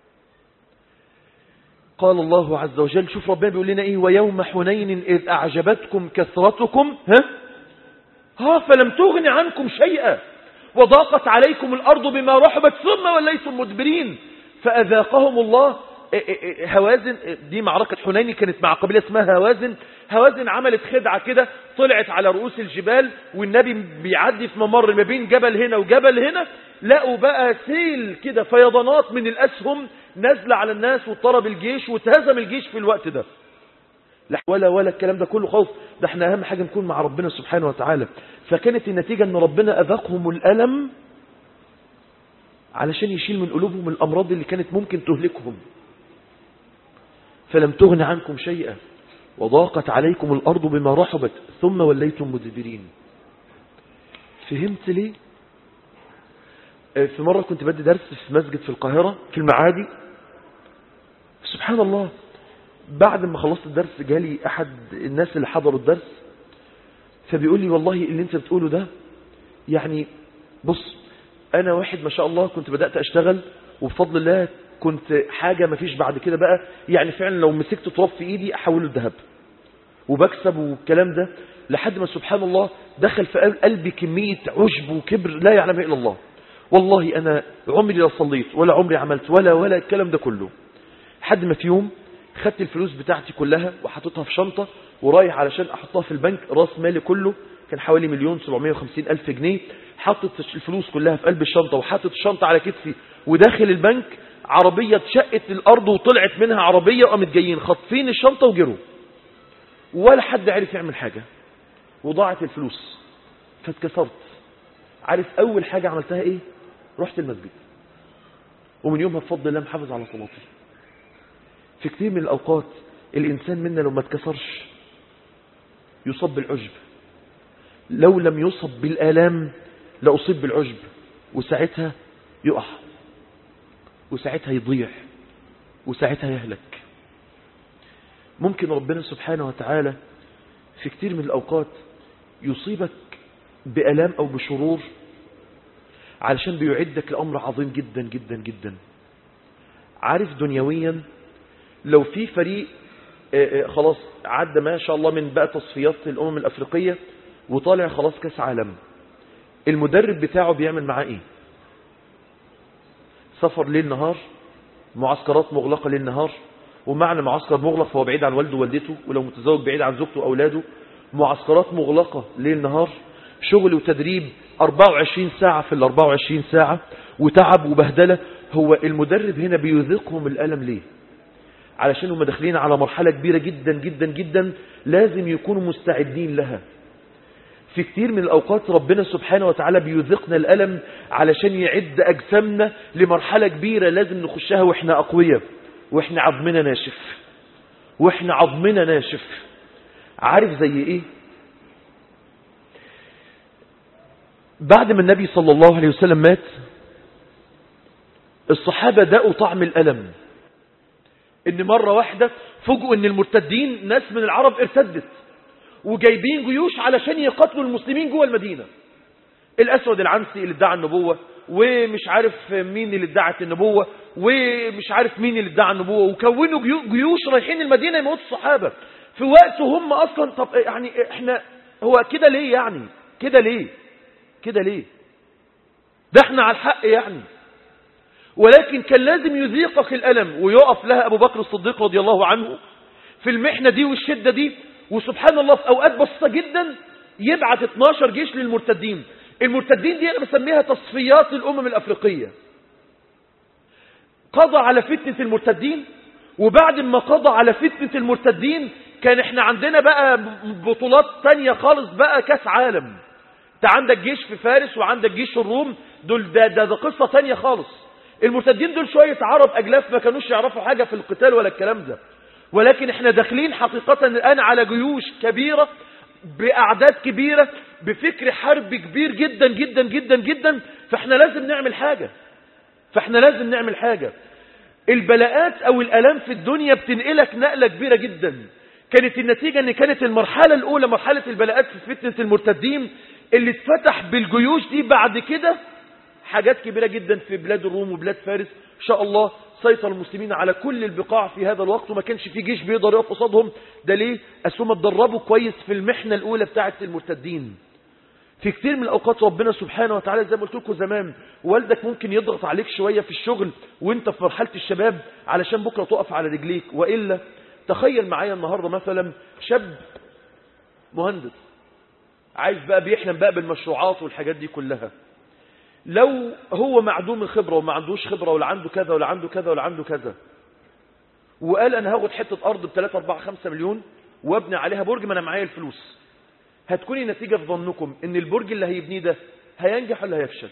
قال الله عز وجل شوف ربنا بيقول لنا إيه ويوم حنين إذ أعجبتكم كثرتكم ها ها فلم تغن عنكم شيئا وضاقت عليكم الأرض بما رحبت ثم وليتم مدبرين فأذاقهم الله هوازن دي معركة حنين كانت مع قبيلة اسمها هوازن هوازن عملت خدعة كده طلعت على رؤوس الجبال والنبي بيعدي في ممر ما بين جبل هنا وجبل هنا لقوا بقى سيل كده فيضانات من الأسهم نازلة على الناس واضطرب الجيش واتهزم الجيش في الوقت ده لا ولا ولا الكلام ده كله خالص ده احنا أهم حاجة نكون مع ربنا سبحانه وتعالى فكانت النتيجة ان ربنا أذاقهم الألم علشان يشيل من قلوبهم الأمراض اللي كانت ممكن تهلكهم فلم تغن عنكم شيئا وضاقت عليكم الأرض بما رحبت ثم وليتم مدبرين فهمت ليه في مرة كنت بدي درس في مسجد في القاهرة في المعادي سبحان الله بعد ما خلصت الدرس جالي أحد الناس اللي حضروا الدرس فبيقول لي والله اللي انت بتقوله ده يعني بص انا واحد ما شاء الله كنت بدأت اشتغل وبفضل الله كنت حاجة ما فيش بعد كده بقى يعني فعلا لو مسكت تراب في ايدي احوله لذهب وبكسب والكلام ده لحد ما سبحان الله دخل في قلبي كمية عجب وكبر لا يعلمها الا الله والله انا عمري لا صليت ولا عمري عملت ولا ولا الكلام ده كله لحد ما في يوم خدت الفلوس بتاعتي كلها وحطيتها في شنطة ورايح علشان احطها في البنك راس مالي كله كان حوالي مليون 750 ألف جنيه حطت الفلوس كلها في قلب الشنطة وحطت الشنطة على كتفي وداخل البنك عربية اتشقت الأرض وطلعت منها عربية وقامت جايين خاطفين الشنطة وجروا ولا حد عرف يعمل حاجة وضاعت الفلوس فاتكسرت عارف أول حاجة عملتها إيه رحت المسجد ومن يومها بفضل الله محافظ على صلاتي في كثير من الأوقات الإنسان منا لو ما اتكسرش يصاب بالعجب لو لم يصب بالآلام لأصيب بالعجب وساعتها يقع وساعتها يضيع وساعتها يهلك ممكن ربنا سبحانه وتعالى في كتير من الأوقات يصيبك بألام أو بشرور علشان بيعدك لأمر عظيم جدا جدا جدا عارف دنيويا لو في فريق خلاص عدى ما شاء الله من بقى تصفيات الأمم الأفريقية وطالع خلاص كاس عالم المدرب بتاعه بيعمل معاه ايه سفر ليل نهار معسكرات مغلقة ليل نهار ومعنى معسكر مغلق فهو بعيد عن والده ووالدته ولو متزوج بعيد عن زوجته وأولاده معسكرات مغلقة ليل نهار شغل وتدريب 24 ساعة في ال 24 ساعة وتعب وبهدلة هو المدرب هنا بيذيقهم الألم ليه علشان هم داخلين على مرحلة كبيرة جدا جدا جدا لازم يكونوا مستعدين لها في كتير من الأوقات ربنا سبحانه وتعالى بيذقنا الألم علشان يعد أجسامنا لمرحلة كبيرة لازم نخشها وإحنا أقوياء وإحنا عظمنا ناشف وإحنا عظمنا ناشف عارف زي إيه بعد ما النبي صلى الله عليه وسلم مات الصحابة دقوا طعم الألم ان مرة واحدة فوجئوا ان المرتدين ناس من العرب ارتدت وجايبين جيوش علشان يقتلوا المسلمين جوه المدينة الأسود العنسي اللي ادعى النبوة ومش عارف مين اللي ادعت النبوة ومش عارف مين اللي ادعى النبوة وكونوا جيوش رايحين المدينة يموتوا الصحابة في وقت هم أصلا طب يعني احنا هو كده ليه يعني كده ليه كده ليه ده احنا على الحق يعني ولكن كان لازم يذيقك الألم ويقف لها أبو بكر الصديق رضي الله عنه في المحنة دي والشدة دي وسبحان الله في أوقات بسيطة جدا يبعت 12 جيش للمرتدين المرتدين دي أنا بسميها تصفيات الأمم الأفريقية قضى على فتنة المرتدين وبعد ما قضى على فتنة المرتدين كان احنا عندنا بقى بطولات تانية خالص بقى كاس عالم انت عندك جيش في فارس وعندك جيش الروم دول ده, ده, ده قصة تانية خالص المرتدين دول شوية عرب أجلاف ما كانوش يعرفوا حاجة في القتال ولا الكلام ده ولكن احنا داخلين حقيقة الآن على جيوش كبيرة بأعداد كبيرة بفكر حرب كبير جدا جدا جدا جدا فاحنا لازم نعمل حاجة فاحنا لازم نعمل حاجة البلاءات او الالام في الدنيا بتنقلك نقلة كبيرة جدا كانت النتيجة ان كانت المرحلة الاولى مرحلة البلاءات في فتنة المرتدين اللي اتفتح بالجيوش دي بعد كده حاجات كبيرة جدا في بلاد الروم وبلاد فارس ان شاء الله سيطر المسلمين على كل البقاع في هذا الوقت وما كانش في جيش بيقدر يقف قصادهم ده ليه أسهم اتدربوا كويس في المحنة الأولى بتاعة المرتدين في كتير من الأوقات ربنا سبحانه وتعالى زي ما قلت لكم زمان والدك ممكن يضغط عليك شوية في الشغل وانت في مرحلة الشباب علشان بكرة تقف على رجليك وإلا تخيل معايا النهاردة مثلا شاب مهندس عايز بقى بيحلم بقى بالمشروعات والحاجات دي كلها لو هو معدوم الخبرة وما عندوش خبرة ولا عنده كذا ولا عنده كذا ولا عنده كذا وقال انا هاخد حتة ارض ب 3 4 5 مليون وابني عليها برج ما انا معايا الفلوس هتكون النتيجة في ظنكم ان البرج اللي هيبنيه ده هينجح ولا هيفشل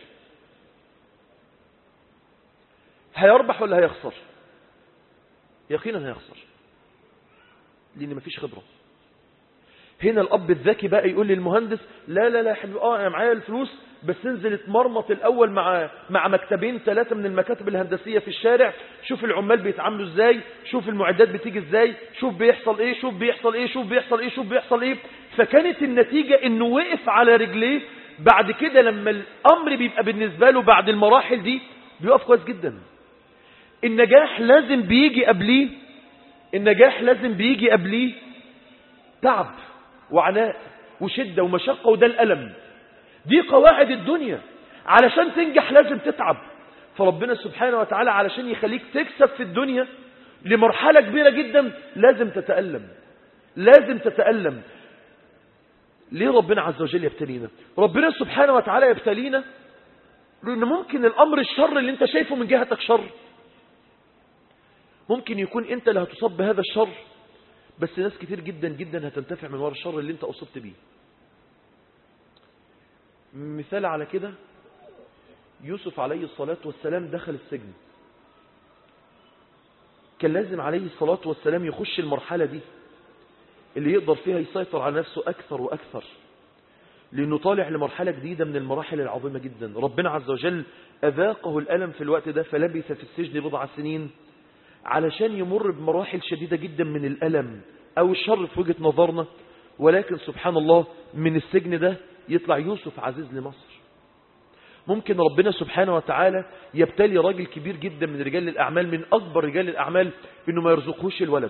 هيربح ولا هيخسر يقينا هيخسر لان مفيش خبرة هنا الاب الذكي بقى يقول للمهندس لا لا لا يا حبيبي اه انا معايا الفلوس بس انزل اتمرمط الاول مع مع مكتبين ثلاثه من المكاتب الهندسيه في الشارع شوف العمال بيتعاملوا ازاي شوف المعدات بتيجي ازاي شوف بيحصل ايه شوف بيحصل ايه شوف بيحصل ايه شوف بيحصل ايه فكانت النتيجه انه وقف على رجليه بعد كده لما الامر بيبقى بالنسبه له بعد المراحل دي بيقف كويس جدا النجاح لازم بيجي قبليه النجاح لازم بيجي قبليه تعب وعناء وشدة ومشقة وده الألم دي قواعد الدنيا علشان تنجح لازم تتعب فربنا سبحانه وتعالى علشان يخليك تكسب في الدنيا لمرحلة كبيرة جدا لازم تتألم لازم تتألم ليه ربنا عز وجل يبتلينا ربنا سبحانه وتعالى يبتلينا لأن ممكن الأمر الشر اللي انت شايفه من جهتك شر ممكن يكون انت اللي هتصاب بهذا الشر بس ناس كتير جدا جدا هتنتفع من وراء الشر اللي انت اصبت بيه مثال على كده يوسف عليه الصلاة والسلام دخل السجن كان لازم عليه الصلاة والسلام يخش المرحلة دي اللي يقدر فيها يسيطر على نفسه أكثر وأكثر لأنه طالع لمرحلة جديدة من المراحل العظيمة جدا ربنا عز وجل أذاقه الألم في الوقت ده فلبث في السجن بضع سنين علشان يمر بمراحل شديدة جدا من الألم أو الشر في وجهة نظرنا ولكن سبحان الله من السجن ده يطلع يوسف عزيز لمصر ممكن ربنا سبحانه وتعالى يبتلي راجل كبير جدا من رجال الأعمال من أكبر رجال الأعمال إنه ما يرزقهوش الولد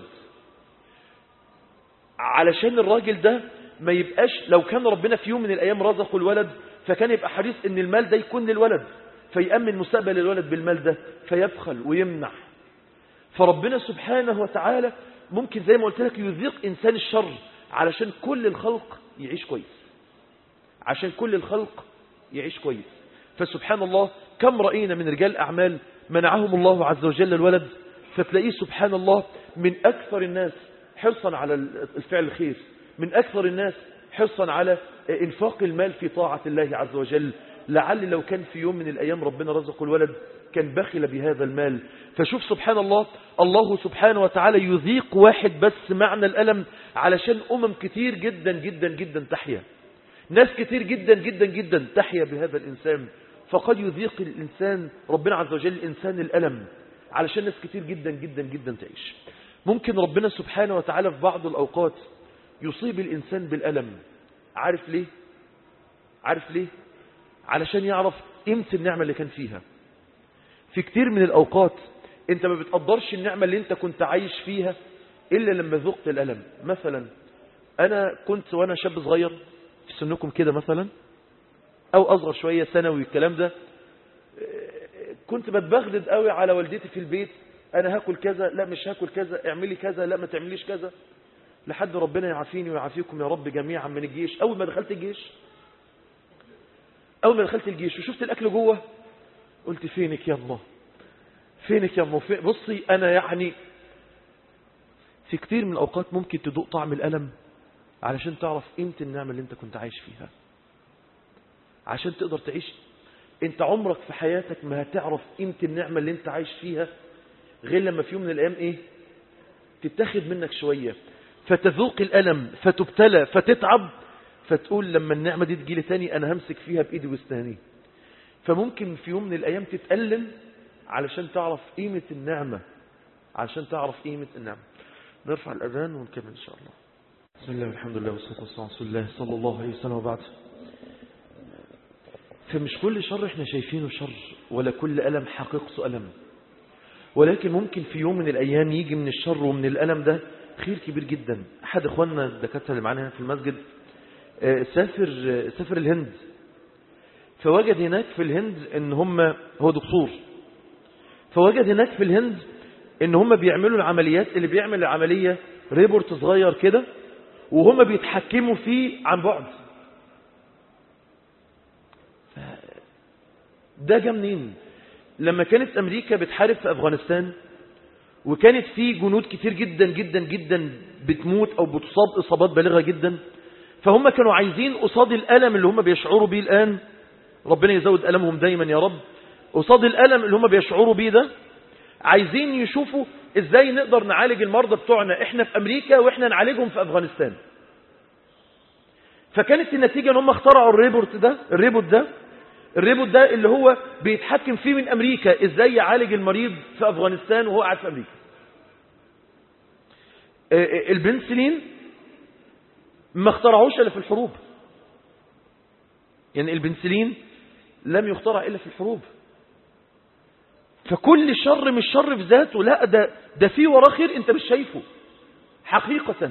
علشان الراجل ده ما يبقاش لو كان ربنا في يوم من الأيام رزقه الولد فكان يبقى حريص إن المال ده يكون للولد فيأمن مستقبل الولد بالمال ده فيبخل ويمنع فربنا سبحانه وتعالى ممكن زي ما قلت لك يذيق إنسان الشر علشان كل الخلق يعيش كويس عشان كل الخلق يعيش كويس فسبحان الله كم رأينا من رجال أعمال منعهم الله عز وجل الولد فتلاقيه سبحان الله من أكثر الناس حرصا على الفعل الخير من أكثر الناس حرصا على إنفاق المال في طاعة الله عز وجل لعل لو كان في يوم من الأيام ربنا رزقه الولد كان بخل بهذا المال فشوف سبحان الله الله سبحانه وتعالى يذيق واحد بس معنى الألم علشان أمم كتير جدا جدا جدا تحيا ناس كتير جدا جدا جدا تحيا بهذا الإنسان فقد يذيق الإنسان ربنا عز وجل الإنسان الألم علشان ناس كتير جدا جدا جدا تعيش ممكن ربنا سبحانه وتعالى في بعض الأوقات يصيب الإنسان بالألم عارف ليه عارف ليه علشان يعرف قيمة النعمة اللي كان فيها في كتير من الأوقات انت ما بتقدرش النعمة اللي انت كنت عايش فيها إلا لما ذقت الألم مثلا أنا كنت وأنا شاب صغير في سنكم كده مثلا أو أصغر شوية ثانوي الكلام ده كنت بتبغدد قوي على والدتي في البيت أنا هاكل كذا لا مش هاكل كذا اعملي كذا لا ما تعمليش كذا لحد ربنا يعافيني ويعافيكم يا رب جميعا من الجيش أول ما دخلت الجيش أول ما دخلت الجيش وشفت الأكل جوه قلت فينك يا الله فينك يا الله فين بصي أنا يعني في كتير من الأوقات ممكن تدوق طعم الألم علشان تعرف قيمة النعمة اللي انت كنت عايش فيها عشان تقدر تعيش انت عمرك في حياتك ما هتعرف قيمة النعمة اللي انت عايش فيها غير لما في يوم من الأيام ايه تتاخد منك شوية فتذوق الألم فتبتلى فتتعب فتقول لما النعمة دي تجيلي تاني أنا همسك فيها بإيدي واسناني فممكن في يوم من الأيام تتألم علشان تعرف قيمة النعمة علشان تعرف قيمة النعمة نرفع الأذان ونكمل إن شاء الله بسم الله والحمد لله والصلاة والسلام على رسول الله صلى الله عليه وسلم وبعد فمش كل شر احنا شايفينه شر ولا كل ألم حقيقته ألم ولكن ممكن في يوم من الأيام يجي من الشر ومن الألم ده خير كبير جدا أحد إخواننا الدكاترة اللي معانا هنا في المسجد سافر سافر الهند فوجد هناك في الهند ان هم هو دكتور فوجد هناك في الهند ان هم بيعملوا العمليات اللي بيعمل العملية ريبورت صغير كده وهم بيتحكموا فيه عن بعد ده جه منين لما كانت امريكا بتحارب في افغانستان وكانت في جنود كتير جدا جدا جدا بتموت او بتصاب اصابات بالغه جدا فهم كانوا عايزين قصاد الالم اللي هم بيشعروا بيه الان ربنا يزود المهم دايما يا رب قصاد الالم اللي هم بيشعروا بيه ده عايزين يشوفوا ازاي نقدر نعالج المرضى بتوعنا احنا في امريكا واحنا نعالجهم في افغانستان فكانت النتيجة ان هم اخترعوا الريبورت ده الريبوت ده الريبوت ده اللي هو بيتحكم فيه من امريكا ازاي يعالج المريض في افغانستان وهو قاعد في امريكا البنسلين ما اخترعوش الا في الحروب يعني البنسلين لم يخترع الا في الحروب فكل شر مش شر في ذاته لا ده ده في وراه خير انت مش شايفه حقيقة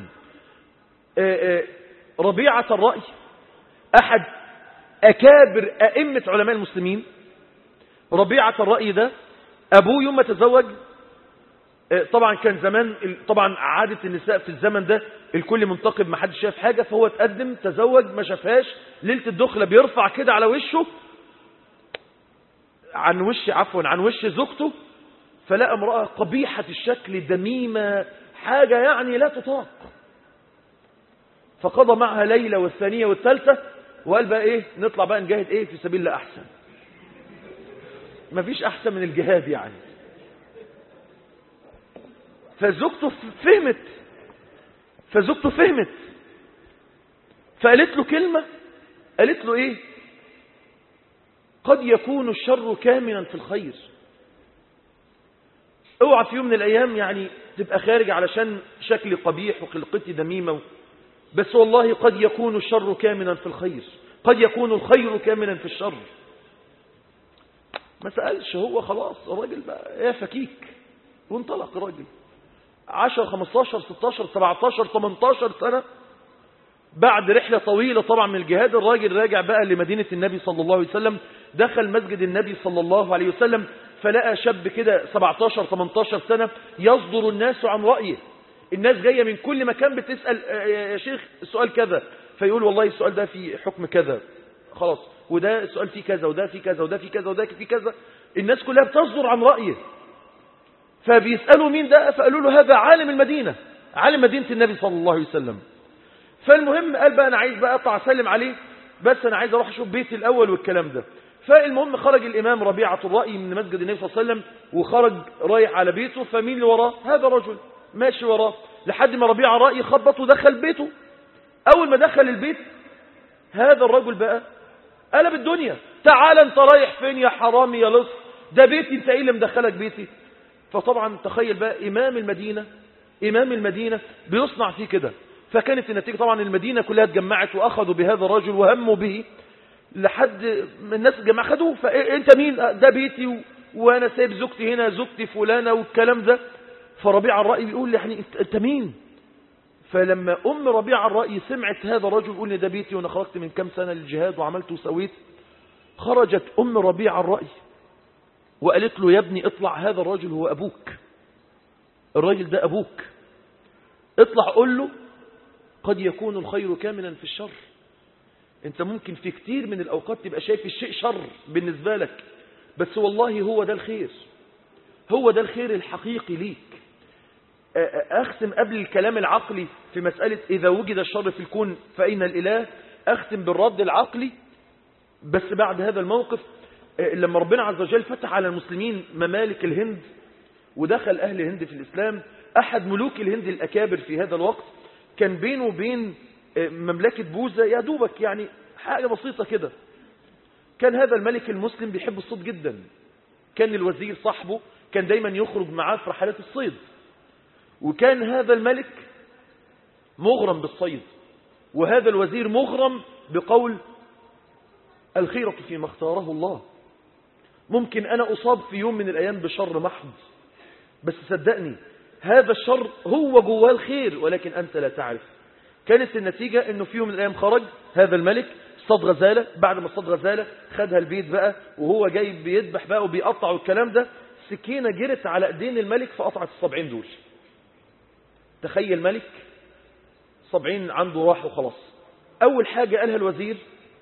ربيعة الرأي أحد أكابر أئمة علماء المسلمين ربيعة الرأي ده أبوه يوم ما تزوج طبعا كان زمان طبعا عادة النساء في الزمن ده الكل منتقب ما حدش شاف حاجة فهو اتقدم تزوج ما شافهاش ليلة الدخلة بيرفع كده على وشه عن وش عفوا عن وش زوجته فلقى امرأة قبيحة الشكل دميمة حاجة يعني لا تطاق فقضى معها ليلة والثانية والثالثة وقال بقى ايه نطلع بقى نجاهد ايه في سبيل الله احسن مفيش احسن من الجهاد يعني فزوجته فهمت فزوجته فهمت فقالت له كلمة قالت له ايه قد يكون الشر كامنا في الخير اوعى في يوم من الايام يعني تبقى خارج علشان شكلي قبيح وخلقتي دميمة بس والله قد يكون الشر كامنا في الخير قد يكون الخير كامنا في الشر ما سألش هو خلاص الراجل بقى يا فكيك وانطلق الراجل 10 15 16 17 18 سنة بعد رحلة طويلة طبعا من الجهاد الراجل راجع بقى لمدينة النبي صلى الله عليه وسلم دخل مسجد النبي صلى الله عليه وسلم فلقى شاب كده 17 18 سنة يصدر الناس عن رأيه الناس جاية من كل مكان بتسأل يا شيخ السؤال كذا فيقول والله السؤال ده في حكم كذا خلاص وده السؤال فيه كذا وده فيه كذا وده فيه كذا وده فيه كذا الناس كلها بتصدر عن رأيه فبيسألوا مين ده فقالوا له هذا عالم المدينة عالم مدينة النبي صلى الله عليه وسلم فالمهم قال بقى أنا عايز بقى أطلع أسلم عليه بس أنا عايز أروح أشوف بيتي الأول والكلام ده فالمهم خرج الإمام ربيعة الرأي من مسجد النبي صلى الله عليه وسلم وخرج رايح على بيته فمين اللي وراه هذا رجل ماشي وراه لحد ما ربيعة الرأي خبط ودخل بيته أول ما دخل البيت هذا الرجل بقى قلب الدنيا تعال انت رايح فين يا حرامي يا لص ده بيتي انت ايه اللي مدخلك بيتي فطبعا تخيل بقى إمام المدينة إمام المدينة بيصنع فيه كده فكانت النتيجة طبعا المدينة كلها اتجمعت وأخذوا بهذا الرجل وهموا به لحد الناس جمع خدوه فانت مين ده بيتي و... وانا سايب زوجتي هنا زوجتي فلانة والكلام ده فربيع الرأي بيقول لي يعني انت مين فلما ام ربيع الرأي سمعت هذا الرجل يقول لي ده بيتي وانا خرجت من كام سنة للجهاد وعملت وسويت خرجت ام ربيع الرأي وقالت له يا ابني اطلع هذا الرجل هو ابوك الراجل ده ابوك اطلع قول له قد يكون الخير كاملا في الشر انت ممكن في كتير من الاوقات تبقى شايف الشيء شر بالنسبة لك بس والله هو ده الخير هو ده الخير الحقيقي ليك اختم قبل الكلام العقلي في مسألة اذا وجد الشر في الكون فاين الاله اختم بالرد العقلي بس بعد هذا الموقف لما ربنا عز وجل فتح على المسلمين ممالك الهند ودخل اهل الهند في الاسلام احد ملوك الهند الاكابر في هذا الوقت كان بينه وبين مملكة بوذا يا دوبك يعني حاجة بسيطة كده كان هذا الملك المسلم بيحب الصيد جدا كان الوزير صاحبه كان دايما يخرج معاه في رحلات الصيد وكان هذا الملك مغرم بالصيد وهذا الوزير مغرم بقول الخيرة فيما اختاره الله ممكن أنا أصاب في يوم من الأيام بشر محض بس صدقني هذا الشر هو جواه الخير ولكن أنت لا تعرف كانت النتيجة أنه في يوم من الأيام خرج هذا الملك اصطاد غزالة بعد ما اصطاد غزالة خدها البيت بقى وهو جاي بيذبح بقى وبيقطع والكلام ده سكينة جرت على ايدين الملك فقطعت السبعين دول تخيل ملك سبعين عنده راح وخلاص أول حاجة قالها الوزير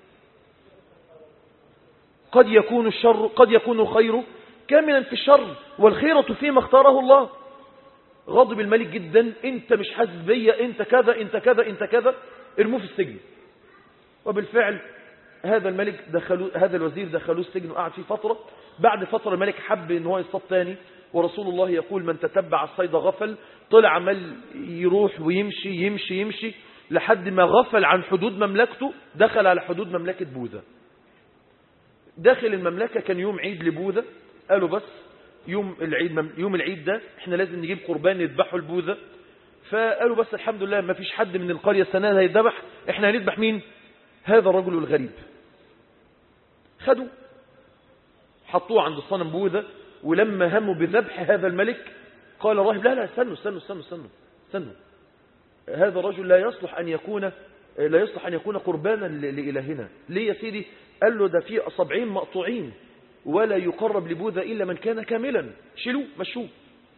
قد يكون الشر قد يكون الخير كاملا في الشر والخيرة فيما اختاره الله غضب الملك جدا انت مش حاسس بيا انت كذا انت كذا انت كذا ارموه في السجن وبالفعل هذا الملك دخلوا هذا الوزير دخلوه السجن وقعد فيه فترة بعد فترة الملك حب ان هو يصطاد تاني ورسول الله يقول من تتبع الصيد غفل طلع عمال يروح ويمشي يمشي يمشي لحد ما غفل عن حدود مملكته دخل على حدود مملكة بوذا داخل المملكة كان يوم عيد لبوذا قالوا بس يوم العيد يوم العيد ده احنا لازم نجيب قربان نذبحه لبوذا فقالوا بس الحمد لله ما فيش حد من القرية السنة ده هيذبح احنا هنذبح مين هذا الرجل الغريب خدوا حطوه عند الصنم بوذا ولما هموا بذبح هذا الملك قال الراهب لا لا استنوا استنوا استنوا استنوا استنوا هذا الرجل لا يصلح أن يكون لا يصلح أن يكون قربانا لإلهنا ليه يا سيدي قال له ده في سبعين مقطوعين ولا يقرب لبوذا إلا من كان كاملا شيلوه مشوه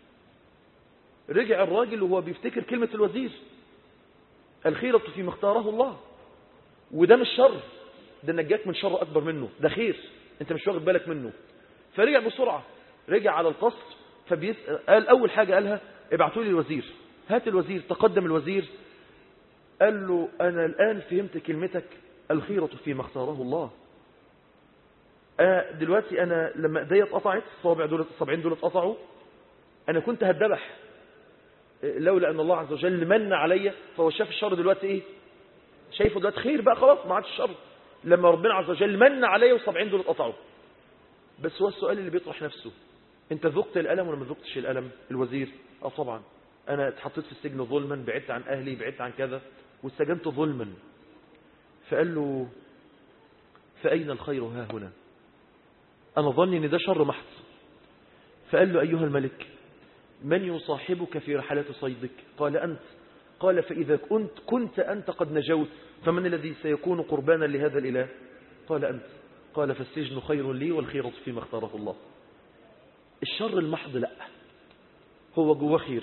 رجع الراجل وهو بيفتكر كلمة الوزير الخيرة فيما اختاره الله وده مش شر ده نجاك من شر أكبر منه ده خير انت مش واخد بالك منه فرجع بسرعة رجع على القصر فبيسأل قال أول حاجة قالها ابعتوا لي الوزير هات الوزير تقدم الوزير قال له أنا الآن فهمت كلمتك الخيرة فيما اختاره الله أنا دلوقتي أنا لما ايديا اتقطعت الصابع دول الصابعين دول اتقطعوا أنا كنت هتذبح لولا أن الله عز وجل من عليا فهو شاف الشر دلوقتي إيه شايفه دلوقتي خير بقى خلاص ما عادش شر لما ربنا عز وجل من عليا والصابعين دول اتقطعوا بس هو السؤال اللي بيطرح نفسه انت ذقت الألم ولا ما ذقتش الألم الوزير اه طبعا انا اتحطيت في السجن ظلما بعدت عن اهلي بعدت عن كذا واستجنت ظلما فقال له فأين الخير ها هنا أنا ظني أن ده شر محض فقال له أيها الملك من يصاحبك في رحلات صيدك قال أنت قال فإذا كنت, كنت أنت قد نجوت فمن الذي سيكون قربانا لهذا الإله قال أنت قال فالسجن خير لي والخيرة فيما اختاره الله الشر المحض لا هو جواه خير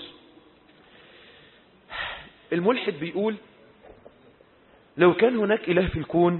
الملحد بيقول لو كان هناك إله في الكون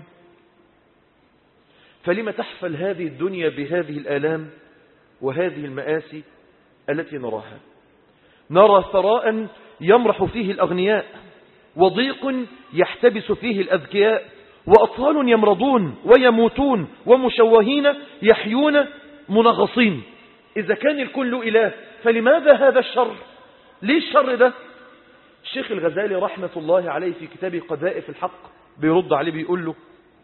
فلما تحفل هذه الدنيا بهذه الآلام وهذه المآسي التي نراها نرى ثراء يمرح فيه الأغنياء وضيق يحتبس فيه الأذكياء وأطفال يمرضون ويموتون ومشوهين يحيون منغصين إذا كان الكل له إله فلماذا هذا الشر ليه الشر ده الشيخ الغزالي رحمة الله عليه في كتابه قذائف الحق بيرد عليه بيقول له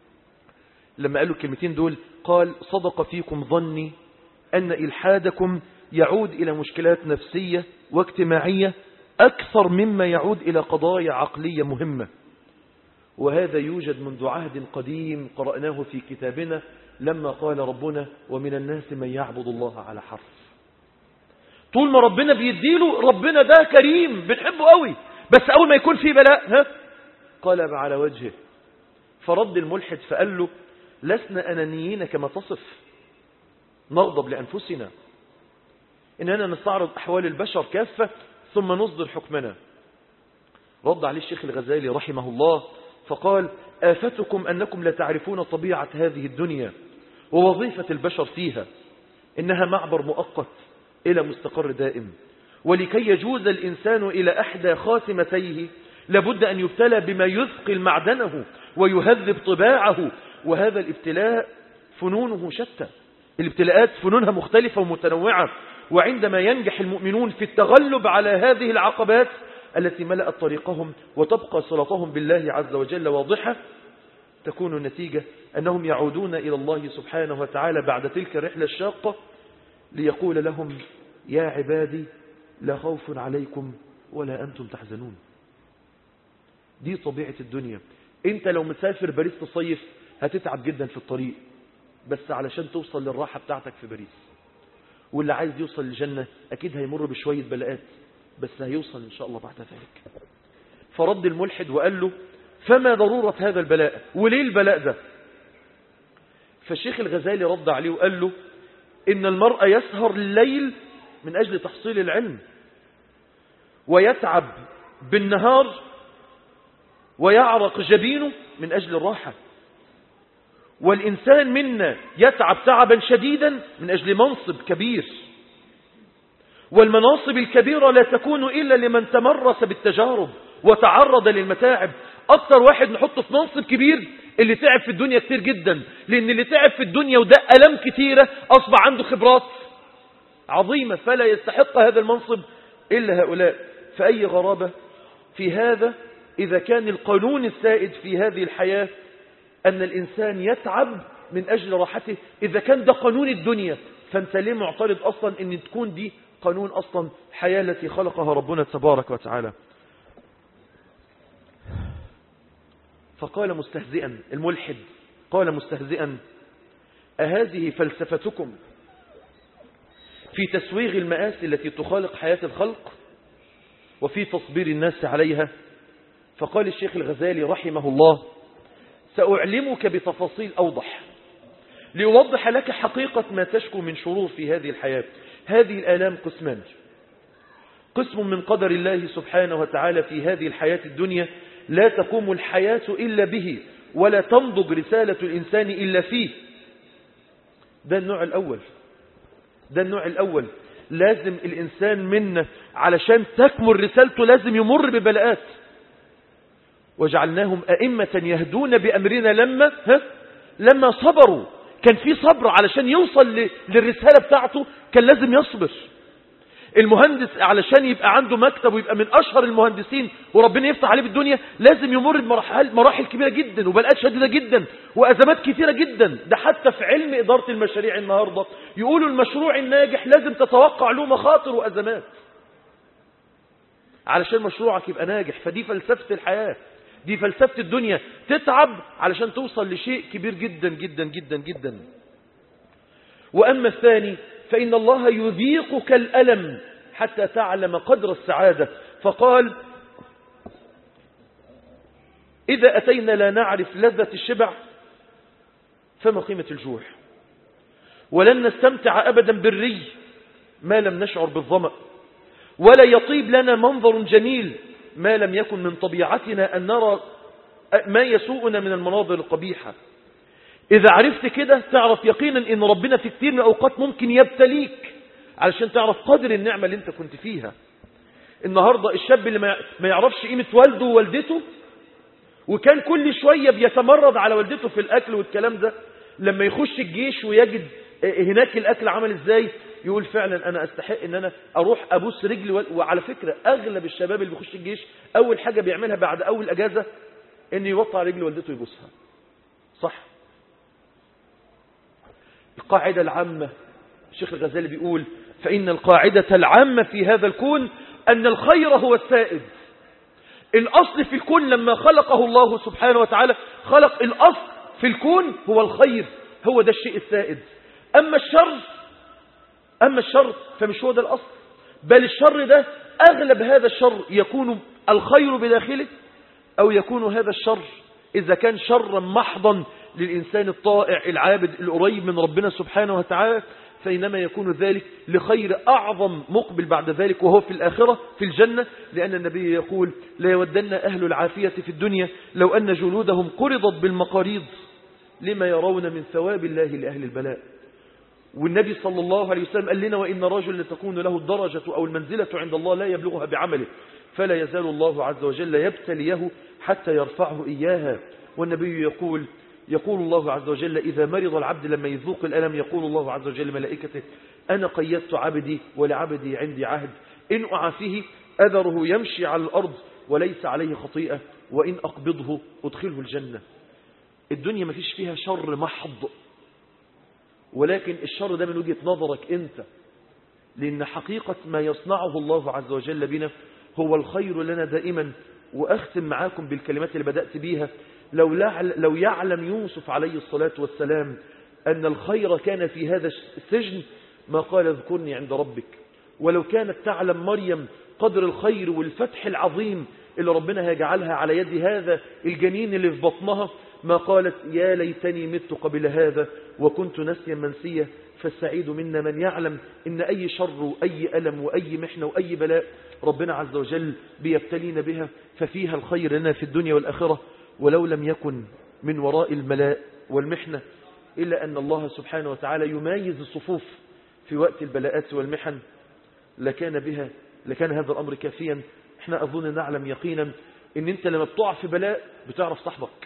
لما قالوا الكلمتين دول قال صدق فيكم ظني أن إلحادكم يعود إلى مشكلات نفسية واجتماعية أكثر مما يعود إلى قضايا عقلية مهمة وهذا يوجد منذ عهد قديم قرأناه في كتابنا لما قال ربنا ومن الناس من يعبد الله على حرف طول ما ربنا بيديله ربنا ده كريم بنحبه قوي بس أول ما يكون في بلاء ها قلب على وجهه فرد الملحد فقال له لسنا أنانيين كما تصف نغضب لأنفسنا إننا نستعرض أحوال البشر كافة ثم نصدر حكمنا رد عليه الشيخ الغزالي رحمه الله فقال آفتكم أنكم لا تعرفون طبيعة هذه الدنيا ووظيفة البشر فيها إنها معبر مؤقت إلى مستقر دائم ولكي يجوز الإنسان إلى أحدى خاتمتيه لابد أن يبتلى بما يثقل معدنه ويهذب طباعه وهذا الابتلاء فنونه شتى الابتلاءات فنونها مختلفة ومتنوعة وعندما ينجح المؤمنون في التغلب على هذه العقبات التي ملأت طريقهم وتبقى صلتهم بالله عز وجل واضحة تكون النتيجة أنهم يعودون إلى الله سبحانه وتعالى بعد تلك الرحلة الشاقة ليقول لهم يا عبادي لا خوف عليكم ولا أنتم تحزنون دي طبيعة الدنيا انت لو مسافر باريس تصيف هتتعب جدا في الطريق بس علشان توصل للراحة بتاعتك في باريس واللي عايز يوصل للجنة أكيد هيمر بشوية بلاءات بس هيوصل إن شاء الله بعد ذلك فرد الملحد وقال له فما ضرورة هذا البلاء وليه البلاء ده فالشيخ الغزالي رد عليه وقال له إن المرء يسهر الليل من أجل تحصيل العلم ويتعب بالنهار ويعرق جبينه من أجل الراحة والإنسان منا يتعب تعبا شديدا من أجل منصب كبير والمناصب الكبيرة لا تكون إلا لمن تمرس بالتجارب وتعرض للمتاعب أكتر واحد نحطه في منصب كبير اللي تعب في الدنيا كتير جدا لأن اللي تعب في الدنيا وده ألم كتيرة أصبح عنده خبرات عظيمة فلا يستحق هذا المنصب إلا هؤلاء فأي غرابة في هذا إذا كان القانون السائد في هذه الحياة أن الإنسان يتعب من أجل راحته إذا كان ده قانون الدنيا فأنت ليه معترض أصلا أن تكون دي قانون أصلا الحياة التي خلقها ربنا تبارك وتعالى فقال مستهزئا الملحد قال مستهزئا أهذه فلسفتكم في تسويغ المآسي التي تخالق حياة الخلق وفي تصبير الناس عليها فقال الشيخ الغزالي رحمه الله سأعلمك بتفاصيل أوضح لأوضح لك حقيقة ما تشكو من شرور في هذه الحياة هذه الآلام قسمان قسم من قدر الله سبحانه وتعالى في هذه الحياة الدنيا لا تقوم الحياة إلا به ولا تنضج رسالة الإنسان إلا فيه ده النوع الأول ده النوع الأول لازم الإنسان منا علشان تكمل رسالته لازم يمر ببلاءات وجعلناهم أئمة يهدون بأمرنا لما ها لما صبروا كان في صبر علشان يوصل للرسالة بتاعته كان لازم يصبر المهندس علشان يبقى عنده مكتب ويبقى من أشهر المهندسين وربنا يفتح عليه بالدنيا لازم يمر بمراحل مراحل كبيرة جدا وبلاءات شديدة جدا وأزمات كثيرة جدا ده حتى في علم إدارة المشاريع النهاردة يقولوا المشروع الناجح لازم تتوقع له مخاطر وأزمات علشان مشروعك يبقى ناجح فدي فلسفة الحياة دي فلسفة الدنيا تتعب علشان توصل لشيء كبير جدا جدا جدا جدا وأما الثاني فإن الله يذيقك الألم حتى تعلم قدر السعادة فقال إذا أتينا لا نعرف لذة الشبع فما قيمة الجوع ولن نستمتع أبدا بالري ما لم نشعر بالظمأ ولا يطيب لنا منظر جميل ما لم يكن من طبيعتنا أن نرى ما يسوءنا من المناظر القبيحة إذا عرفت كده تعرف يقينا أن ربنا في كثير من الأوقات ممكن يبتليك علشان تعرف قدر النعمة اللي انت كنت فيها النهاردة الشاب اللي ما يعرفش قيمة والده ووالدته وكان كل شوية بيتمرد على والدته في الأكل والكلام ده لما يخش الجيش ويجد هناك الأكل عمل إزاي يقول فعلا أنا أستحق أن أنا أروح أبوس رجلي وعلى فكرة أغلب الشباب اللي بيخش الجيش أول حاجة بيعملها بعد أول أجازة أن يوطع رجل والدته يبوسها صح القاعدة العامة الشيخ الغزالي بيقول فإن القاعدة العامة في هذا الكون أن الخير هو السائد الأصل في الكون لما خلقه الله سبحانه وتعالى خلق الأصل في الكون هو الخير هو ده الشيء السائد أما الشر أما الشر فمش هو ده الأصل بل الشر ده أغلب هذا الشر يكون الخير بداخله أو يكون هذا الشر إذا كان شرا محضا للإنسان الطائع العابد القريب من ربنا سبحانه وتعالى فإنما يكون ذلك لخير أعظم مقبل بعد ذلك وهو في الآخرة في الجنة لأن النبي يقول لا يودن أهل العافية في الدنيا لو أن جلودهم قرضت بالمقاريض لما يرون من ثواب الله لأهل البلاء والنبي صلى الله عليه وسلم قال لنا وإن رجل تكون له الدرجة أو المنزلة عند الله لا يبلغها بعمله فلا يزال الله عز وجل يبتليه حتى يرفعه إياها والنبي يقول يقول الله عز وجل إذا مرض العبد لما يذوق الألم يقول الله عز وجل ملائكته أنا قيدت عبدي ولعبدي عندي عهد إن أعافيه أذره يمشي على الأرض وليس عليه خطيئة وإن أقبضه أدخله الجنة الدنيا ما فيش فيها شر محض ولكن الشر ده من وجهة نظرك أنت لأن حقيقة ما يصنعه الله عز وجل بنا هو الخير لنا دائما وأختم معاكم بالكلمات اللي بدأت بيها لو, لو يعلم يوسف عليه الصلاة والسلام أن الخير كان في هذا السجن ما قال اذكرني عند ربك ولو كانت تعلم مريم قدر الخير والفتح العظيم اللي ربنا هيجعلها على يد هذا الجنين اللي في بطنها ما قالت يا ليتني مت قبل هذا وكنت نسيا منسيا فالسعيد منا من يعلم إن أي شر وأي ألم وأي محنة وأي بلاء ربنا عز وجل بيبتلينا بها ففيها الخير لنا في الدنيا والآخرة ولو لم يكن من وراء الملاء والمحنة إلا أن الله سبحانه وتعالى يمايز الصفوف في وقت البلاءات والمحن لكان بها لكان هذا الأمر كافيا احنا أظن نعلم يقينا ان انت لما بتقع في بلاء بتعرف صاحبك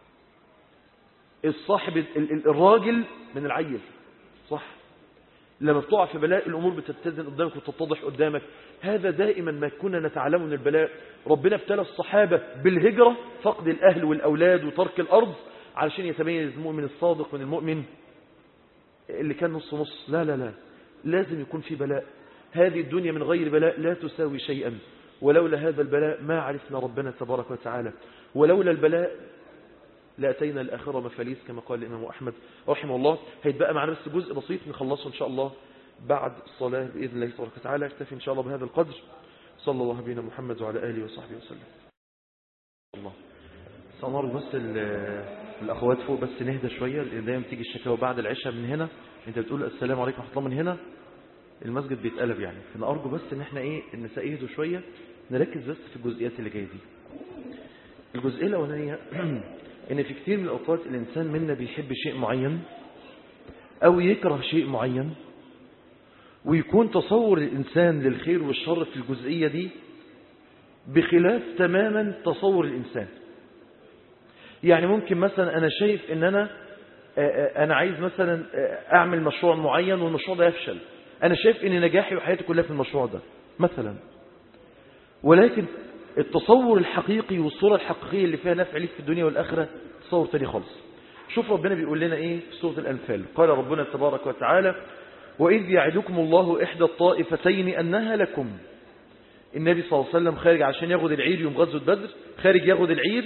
الصاحب الراجل من العيل صح لما بتقع في بلاء الأمور بتتزن قدامك وتتضح قدامك هذا دائما ما كنا نتعلمه من البلاء ربنا ابتلى الصحابة بالهجرة فقد الأهل والأولاد وترك الأرض علشان يتميز المؤمن الصادق من المؤمن اللي كان نص نص لا لا لا لازم يكون في بلاء هذه الدنيا من غير بلاء لا تساوي شيئا ولولا هذا البلاء ما عرفنا ربنا تبارك وتعالى ولولا البلاء لأتينا الآخرة مفاليس كما قال الإمام أحمد رحمه الله هيتبقى معنا بس جزء بسيط نخلصه إن شاء الله بعد الصلاة بإذن الله تبارك وتعالى اكتفي إن شاء الله بهذا القدر صلى الله بنا محمد وعلى آله وصحبه وسلم الله سنر بس الأخوات فوق بس نهدى شوية لأن دايما تيجي الشكاوى بعد العشاء من هنا أنت بتقول السلام عليكم ورحمة الله من هنا المسجد بيتقلب يعني فنأرجو بس ان احنا ايه النساء يهدوا شوية نركز بس في الجزئيات اللي جايه دي الجزئية الأولانية ان في كتير من الأوقات الإنسان منا بيحب شيء معين أو يكره شيء معين ويكون تصور الإنسان للخير والشر في الجزئية دي بخلاف تماما تصور الإنسان يعني ممكن مثلا أنا شايف ان أنا أنا عايز مثلا أعمل مشروع معين والمشروع ده يفشل أنا شايف أن نجاحي وحياتي كلها في المشروع ده مثلا ولكن التصور الحقيقي والصورة الحقيقية اللي فيها نفع ليك في الدنيا والآخرة تصور تاني خالص شوف ربنا بيقول لنا إيه في سورة الأنفال قال ربنا تبارك وتعالى وإذ يعدكم الله إحدى الطائفتين أنها لكم النبي صلى الله عليه وسلم خارج عشان ياخد العير يوم غزوة بدر خارج ياخد العير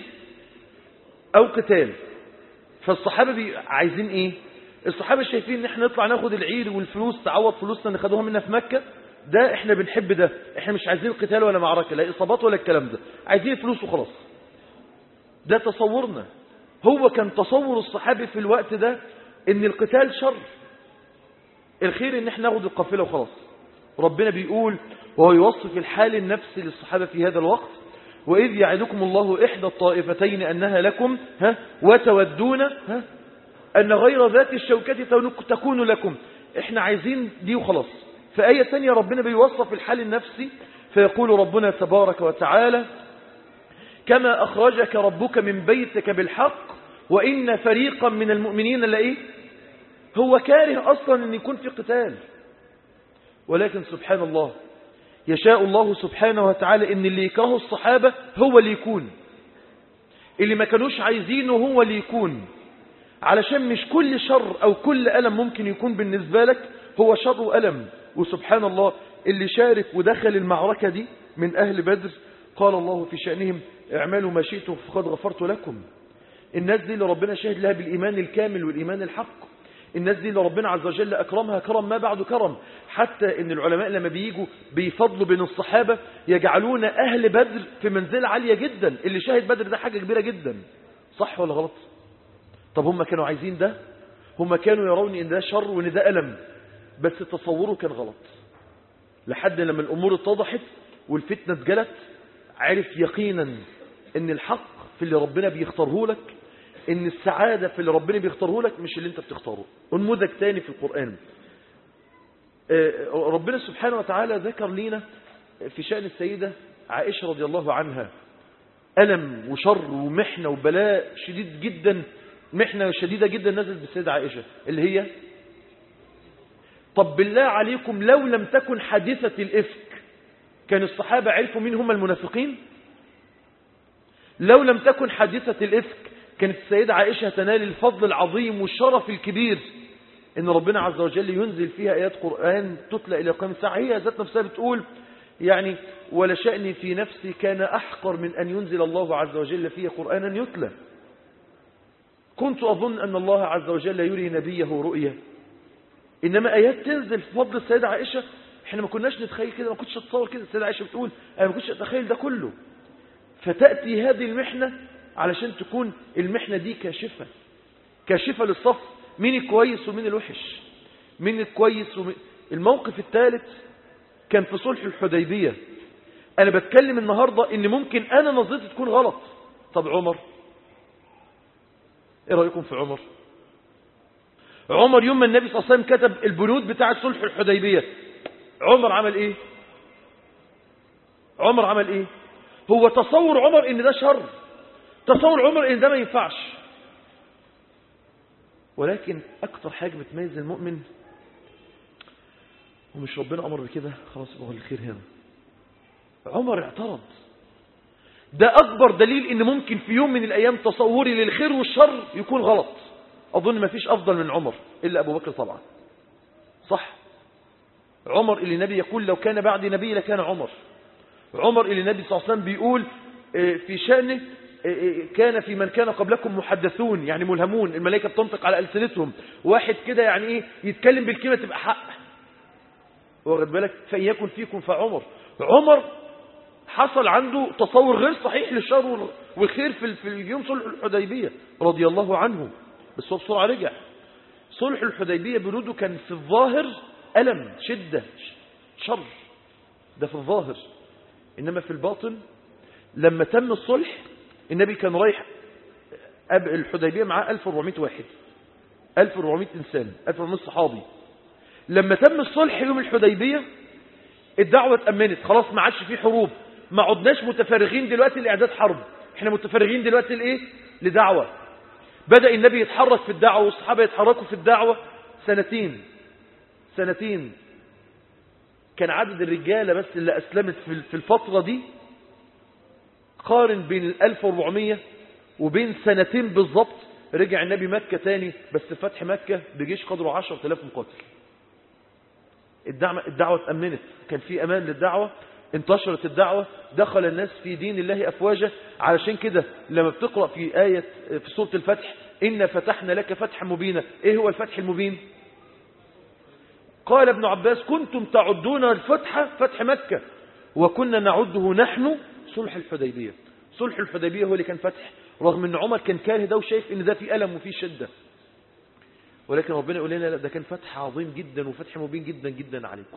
أو قتال فالصحابة عايزين إيه الصحابة شايفين ان احنا نطلع ناخد العير والفلوس تعوض فلوسنا اللي خدوها منا في مكة ده احنا بنحب ده احنا مش عايزين قتال ولا معركة لا اصابات ولا الكلام ده عايزين فلوس وخلاص ده تصورنا هو كان تصور الصحابي في الوقت ده ان القتال شر الخير ان احنا ناخد القافلة وخلاص ربنا بيقول وهو يوصف الحال النفسي للصحابة في هذا الوقت وإذ يعدكم الله إحدى الطائفتين أنها لكم ها وتودون ها أن غير ذات الشوكة تكون لكم احنا عايزين دي وخلاص في آية ثانية ربنا بيوصف الحال النفسي فيقول ربنا تبارك وتعالى كما أخرجك ربك من بيتك بالحق وإن فريقا من المؤمنين لإيه هو كاره أصلا أن يكون في قتال ولكن سبحان الله يشاء الله سبحانه وتعالى أن اللي يكره الصحابة هو اللي يكون اللي ما كانوش عايزينه هو اللي يكون علشان مش كل شر أو كل ألم ممكن يكون بالنسبة لك هو شر وألم وسبحان الله اللي شارك ودخل المعركة دي من أهل بدر قال الله في شأنهم اعملوا ما شئتم فقد غفرت لكم الناس دي اللي ربنا شهد لها بالإيمان الكامل والإيمان الحق الناس دي اللي ربنا عز وجل أكرمها كرم ما بعد كرم حتى ان العلماء لما بيجوا بيفضلوا بين الصحابة يجعلون أهل بدر في منزلة عالية جدا اللي شاهد بدر ده حاجة كبيرة جدا صح ولا غلط طب هم كانوا عايزين ده هم كانوا يرون ان ده شر وان ده ألم بس تصوره كان غلط لحد لما الأمور اتضحت والفتنة اتجلت عرف يقينا ان الحق في اللي ربنا بيختاره لك ان السعادة في اللي ربنا بيختاره لك مش اللي انت بتختاره انموذج تاني في القرآن ربنا سبحانه وتعالى ذكر لنا في شأن السيدة عائشة رضي الله عنها ألم وشر ومحنة وبلاء شديد جدا محنة شديدة جدا نزلت بالسيدة عائشة اللي هي طب بالله عليكم لو لم تكن حادثة الإفك كان الصحابة عرفوا مين هم المنافقين لو لم تكن حادثة الإفك كانت السيدة عائشة تنال الفضل العظيم والشرف الكبير ان ربنا عز وجل ينزل فيها آيات قرآن تتلى إلى قيام الساعة هي ذات نفسها بتقول يعني ولا شأني في نفسي كان أحقر من أن ينزل الله عز وجل فيه قرآنا يتلى كنت أظن أن الله عز وجل يري نبيه رؤيا إنما آيات تنزل في فضل السيدة عائشة احنا ما كناش نتخيل كده ما كنتش أتصور كده السيدة عائشة بتقول أنا ما كنتش أتخيل ده كله فتأتي هذه المحنة علشان تكون المحنة دي كاشفة كاشفة للصف مين الكويس ومين الوحش مين الكويس ومين الموقف الثالث كان في صلح الحديبية أنا بتكلم النهاردة إن ممكن أنا نظرتي تكون غلط طب عمر إيه رأيكم في عمر عمر يوم ما النبي صلى الله عليه وسلم كتب البنود بتاعة صلح الحديبية عمر عمل إيه عمر عمل إيه هو تصور عمر إن ده شر تصور عمر إن ده ما ينفعش ولكن أكتر حاجة بتميز المؤمن ومش ربنا أمر بكده خلاص يبقى هو الخير هنا عمر اعترض ده أكبر دليل إن ممكن في يوم من الأيام تصوري للخير والشر يكون غلط أظن ما فيش أفضل من عمر إلا أبو بكر طبعا صح عمر اللي النبي يقول لو كان بعد نبي لكان عمر عمر اللي النبي صلى الله عليه وسلم بيقول في شأنه كان في من كان قبلكم محدثون يعني ملهمون الملائكة بتنطق على ألسنتهم واحد كده يعني إيه يتكلم بالكلمة تبقى حق واخد بالك فإن يكن فيكم فعمر عمر حصل عنده تصور غير صحيح للشر والخير في في اليوم صلح الحديبية رضي الله عنه بس هو بسرعة رجع صلح الحديبية بنوده كان في الظاهر ألم شدة شر ده في الظاهر إنما في الباطن لما تم الصلح النبي كان رايح الحديبية معاه 1400 واحد 1400 إنسان 1400 صحابي لما تم الصلح يوم الحديبية الدعوة اتأمنت خلاص ما عادش في حروب ما عدناش متفرغين دلوقتي لإعداد حرب احنا متفرغين دلوقتي لإيه لدعوة بدأ النبي يتحرك في الدعوة والصحابة يتحركوا في الدعوة سنتين سنتين كان عدد الرجالة بس اللي أسلمت في الفترة دي قارن بين ال 1400 وبين سنتين بالظبط رجع النبي مكة تاني بس فتح مكة بجيش قدره 10000 مقاتل الدعوة, الدعوة اتأمنت كان في أمان للدعوة انتشرت الدعوة دخل الناس في دين الله أفواجا علشان كده لما بتقرأ في آية في سورة الفتح إن فتحنا لك فتحا مبينا إيه هو الفتح المبين قال ابن عباس كنتم تعدون الفتح فتح مكة وكنا نعده نحن صلح الحديبية صلح الحديبية هو اللي كان فتح رغم ان عمر كان كاره ده وشايف ان ده في ألم وفي شدة ولكن ربنا يقول لنا لا ده كان فتح عظيم جدا وفتح مبين جدا جدا عليكم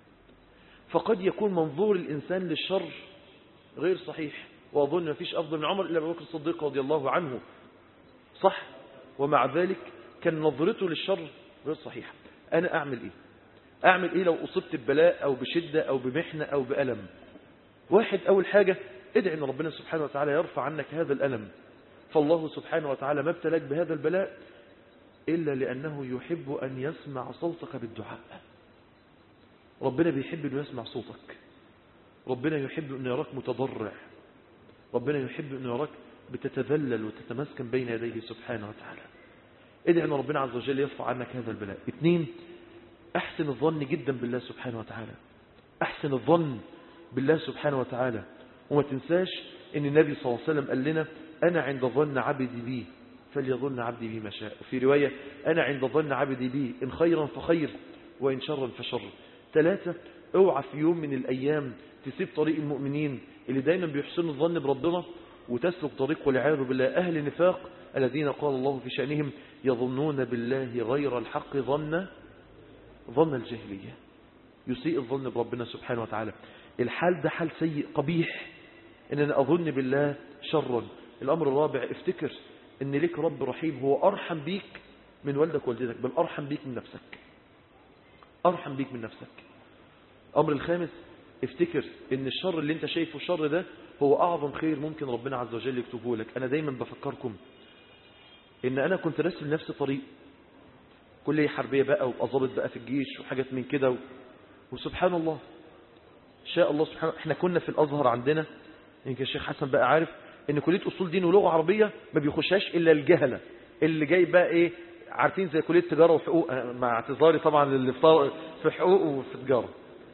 فقد يكون منظور الإنسان للشر غير صحيح وأظن ما فيش أفضل من عمر إلا أبو بكر الصديق رضي الله عنه صح ومع ذلك كان نظرته للشر غير صحيحة أنا أعمل إيه أعمل إيه لو أصبت ببلاء أو بشدة أو بمحنة أو بألم واحد أول حاجة ادعي أن ربنا سبحانه وتعالى يرفع عنك هذا الألم فالله سبحانه وتعالى ما ابتلاك بهذا البلاء إلا لأنه يحب أن يسمع صوتك بالدعاء ربنا بيحب أنه يسمع صوتك ربنا يحب أن يراك متضرع ربنا يحب أن يراك بتتذلل وتتمسكن بين يديه سبحانه وتعالى ادعي أن ربنا عز وجل يرفع عنك هذا البلاء اثنين أحسن الظن جدا بالله سبحانه وتعالى أحسن الظن بالله سبحانه وتعالى وما تنساش أن النبي صلى الله عليه وسلم قال لنا أنا عند ظن عبدي بي فليظن عبدي بي ما شاء وفي رواية أنا عند ظن عبدي بي إن خيرا فخير وإن شرا فشر ثلاثة اوعى في يوم من الأيام تسيب طريق المؤمنين اللي دايما بيحسنوا الظن بربنا وتسلك طريق والعياذ بالله أهل نفاق الذين قال الله في شأنهم يظنون بالله غير الحق ظن ظن الجاهلية يسيء الظن بربنا سبحانه وتعالى الحال ده حال سيء قبيح ان انا اظن بالله شرا الامر الرابع افتكر ان ليك رب رحيم هو ارحم بيك من والدك ووالدتك بل ارحم بيك من نفسك ارحم بيك من نفسك الامر الخامس افتكر ان الشر اللي انت شايفه الشر ده هو اعظم خير ممكن ربنا عز وجل يكتبه لك انا دايما بفكركم ان انا كنت راسم نفسي طريق كلية حربية بقى وأظابط بقى في الجيش وحاجات من كده و... وسبحان الله شاء الله سبحانه احنا كنا في الأزهر عندنا يمكن الشيخ حسن بقى عارف ان كلية أصول دين ولغة عربية ما بيخشاش إلا الجهلة اللي جاي بقى ايه عارفين زي كلية تجارة وحقوق مع اعتذاري طبعا للي في حقوق وفي تجارة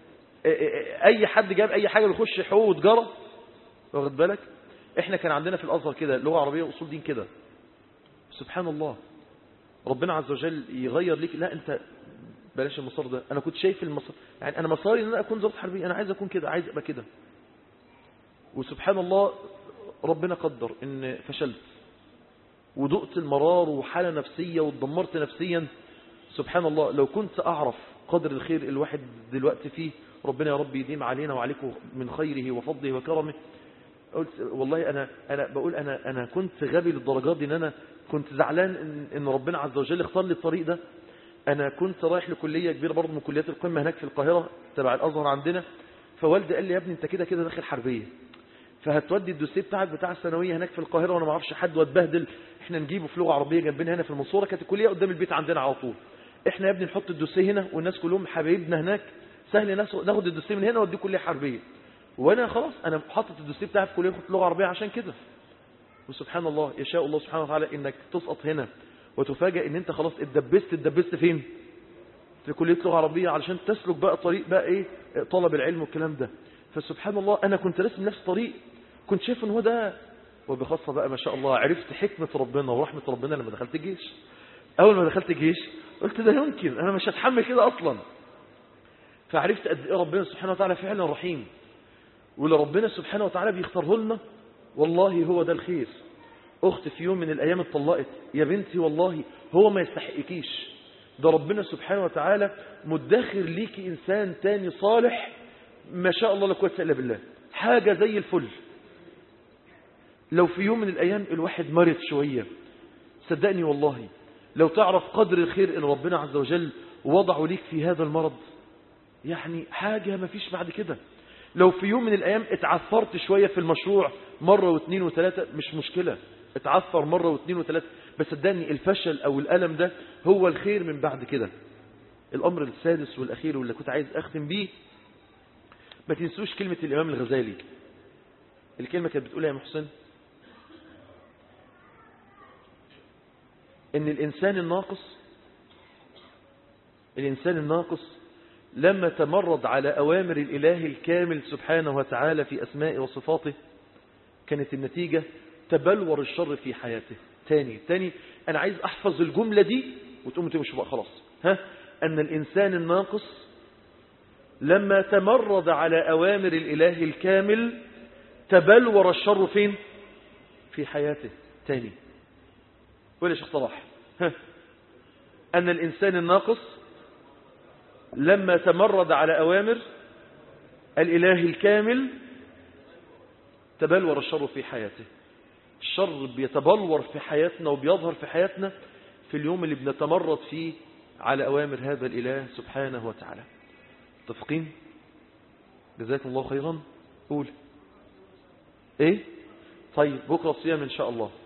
اي حد جاب اي حاجة بيخش حقوق وتجارة واخد بالك احنا كان عندنا في الأزهر كده لغة عربية وأصول دين كده سبحان الله ربنا عز وجل يغير ليك لا انت بلاش المسار ده انا كنت شايف المسار يعني انا مساري ان انا اكون ضابط حربي انا عايز اكون كده عايز ابقى كده وسبحان الله ربنا قدر ان فشلت ودقت المرار وحالة نفسية واتدمرت نفسيا سبحان الله لو كنت أعرف قدر الخير الواحد دلوقتي فيه ربنا يا رب يديم علينا وعليكم من خيره وفضله وكرمه قلت والله أنا, أنا بقول أنا, أنا كنت غبي للدرجات دي إن أنا كنت زعلان إن, إن ربنا عز وجل اختار لي الطريق ده أنا كنت رايح لكلية كبيرة برضه من كليات القمة هناك في القاهرة تبع الأزهر عندنا فوالدي قال لي يا ابني أنت كده كده داخل حربية فهتودي الدوسيه بتاعك بتاع الثانويه هناك في القاهره وانا ما اعرفش حد واتبهدل احنا نجيبه في لغه عربيه جنبنا هنا في المنصوره كانت الكليه قدام البيت عندنا على طول احنا يا ابني نحط الدوسيه هنا والناس كلهم حبايبنا هناك سهل ناس ناخد الدوسيه من هنا واديه كليه حربيه وانا خلاص انا حاطط الدوسيه بتاعي في كليه لغه عربيه عشان كده وسبحان الله يشاء الله سبحانه وتعالى انك تسقط هنا وتفاجئ ان انت خلاص اتدبست اتدبست فين في كليه لغه عربيه علشان تسلك بقى طريق بقى ايه طلب العلم والكلام ده فسبحان الله انا كنت راسم نفس طريق كنت شايف ان هو ده وبخاصة بقى ما شاء الله عرفت حكمة ربنا ورحمة ربنا لما دخلت الجيش اول ما دخلت الجيش قلت ده يمكن انا مش هتحمل كده اصلا فعرفت قد ايه ربنا سبحانه وتعالى فعلا رحيم واللي ربنا سبحانه وتعالى بيختاره لنا والله هو ده الخير اخت في يوم من الايام اتطلقت يا بنتي والله هو ما يستحقكيش ده ربنا سبحانه وتعالى مدخر ليكي انسان تاني صالح ما شاء الله لا قوه الا بالله حاجه زي الفل لو في يوم من الأيام الواحد مرض شوية صدقني والله لو تعرف قدر الخير إن ربنا عز وجل وضعه ليك في هذا المرض يعني حاجة ما فيش بعد كده لو في يوم من الأيام اتعثرت شوية في المشروع مرة واثنين وثلاثة مش مشكلة اتعثر مرة واثنين وثلاثة بس صدقني الفشل أو الألم ده هو الخير من بعد كده الأمر السادس والأخير واللي كنت عايز أختم بيه ما تنسوش كلمة الإمام الغزالي الكلمة كانت بتقولها يا محسن ان الانسان الناقص الانسان الناقص لما تمرد على اوامر الاله الكامل سبحانه وتعالى في اسمائه وصفاته كانت النتيجة تبلور الشر في حياته تاني تاني انا عايز احفظ الجملة دي وتقوم تمشي بقى خلاص ها ان الانسان الناقص لما تمرد على اوامر الاله الكامل تبلور الشر فين في حياته تاني ولا شيخ صلاح أن الإنسان الناقص لما تمرد على أوامر الإله الكامل تبلور الشر في حياته الشر بيتبلور في حياتنا وبيظهر في حياتنا في اليوم اللي بنتمرد فيه على أوامر هذا الإله سبحانه وتعالى متفقين جزاكم الله خيرا قول ايه طيب بكرة صيام ان شاء الله